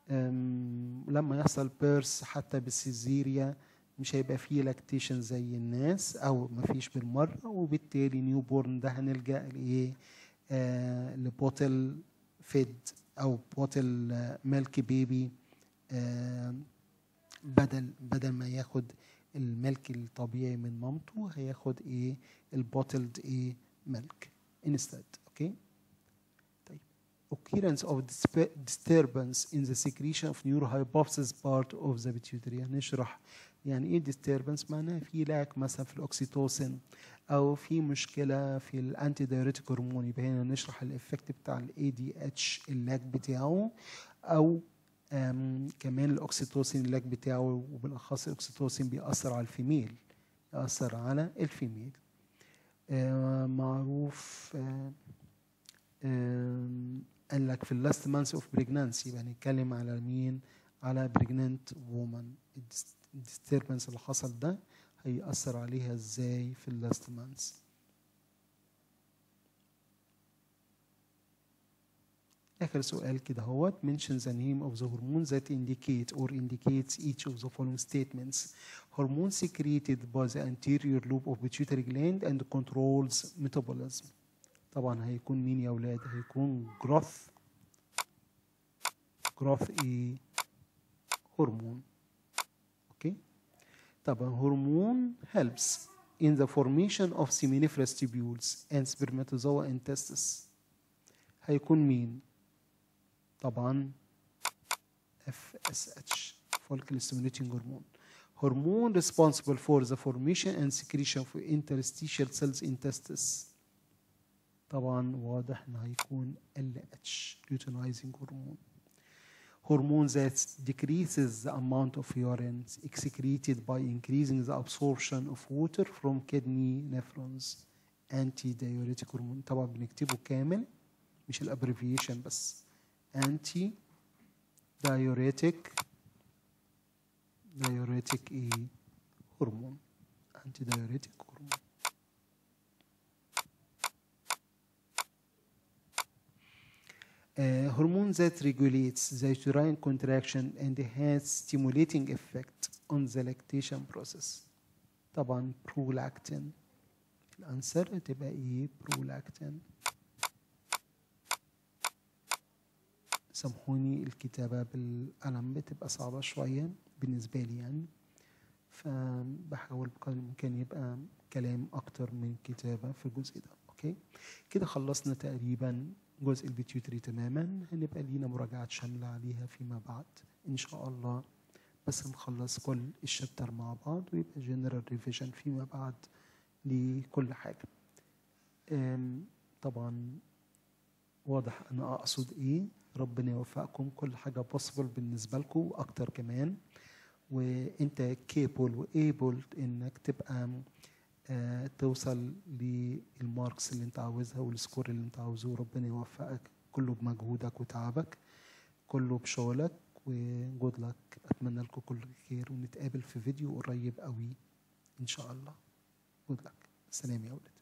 أم، لما يحصل بيرس حتى بالسيزيريا مش هيبقى فيه لاكتيشن زي الناس او مفيش بالمره وبالتالي نيو بورن ده هنلجا لايه آه لبوتل فيد او بوتل ميلك بيبي آه بدل بدل ما ياخد الملك الطبيعي من مامته هياخد ايه البوتلد ايه ميلك instead اوكي طيب occurrence of disp- disturbance in the secretion of neurohypophysis part of the pituitary هنشرح يعني ايه disturbance معناها في لاك مثلا في الاكسيتوسين او في مشكله في الانتي دايوريتيك هرمون يبقى هنا نشرح الافكت بتاع الاي دي اتش اللاك بتاعه او أم كمان الاكسيتوسين اللاك بتاعه وبالاخص الاكسيتوسين بيأثر على الفيميل يأثر على الفيميل آه، معروف آه، آم، قال لك في اللاست مانث اوف بريجنانسي يبقى هنتكلم على مين على بريجننت وومن الديستربنس اللي حصل ده هيأثر عليها ازاي في اللاست مانث آخر سؤال كده هو mention the name of the hormone that indicate or indicates each of the following statements hormone secreted by the anterior lobe of pituitary gland and controls metabolism طبعا هيكون مين يا أولاد هيكون growth growth ايه هرمون اوكي طبعا هرمون helps in the formation of seminiferous tubules and spermatozoa and testes هيكون مين طبعا FSH follicle stimulating hormone hormone responsible for the formation and secretion of interstitial cells in testes طبعا واضح ان هيكون LH luteinizing hormone hormone that decreases the amount of urine excreted by increasing the absorption of water from kidney nephrons anti-diuretic hormone طبعا بنكتبه كامل مش الابريفيشن بس anti diuretic diuretic ايه هرمون anti diuretic هرمون uh, hormone that regulates the uterine contraction and has stimulating effect on the lactation process طبعا prolactin الانسر تبقى ايه prolactin سامحوني الكتابة بالقلم بتبقى صعبة شوية بالنسبة لي يعني فبحاول بقدر الإمكان يبقى كلام أكتر من كتابة في الجزء ده أوكي كده خلصنا تقريبا جزء البيتيوتري تماما هنبقى لينا مراجعات شاملة عليها فيما بعد إن شاء الله بس نخلص كل الشابتر مع بعض ويبقى جنرال ريفيجن فيما بعد لكل حاجة أم، طبعا واضح أنا أقصد إيه ربنا يوفقكم كل حاجة possible بالنسبة لكم وأكتر كمان وأنت capable وable إنك تبقى آه، توصل للماركس اللي أنت عاوزها والسكور اللي أنت عاوزه ربنا يوفقك كله بمجهودك وتعبك كله بشغلك وجود لك أتمنى لكم كل خير ونتقابل في فيديو قريب قوي إن شاء الله جود لك سلام يا أولاد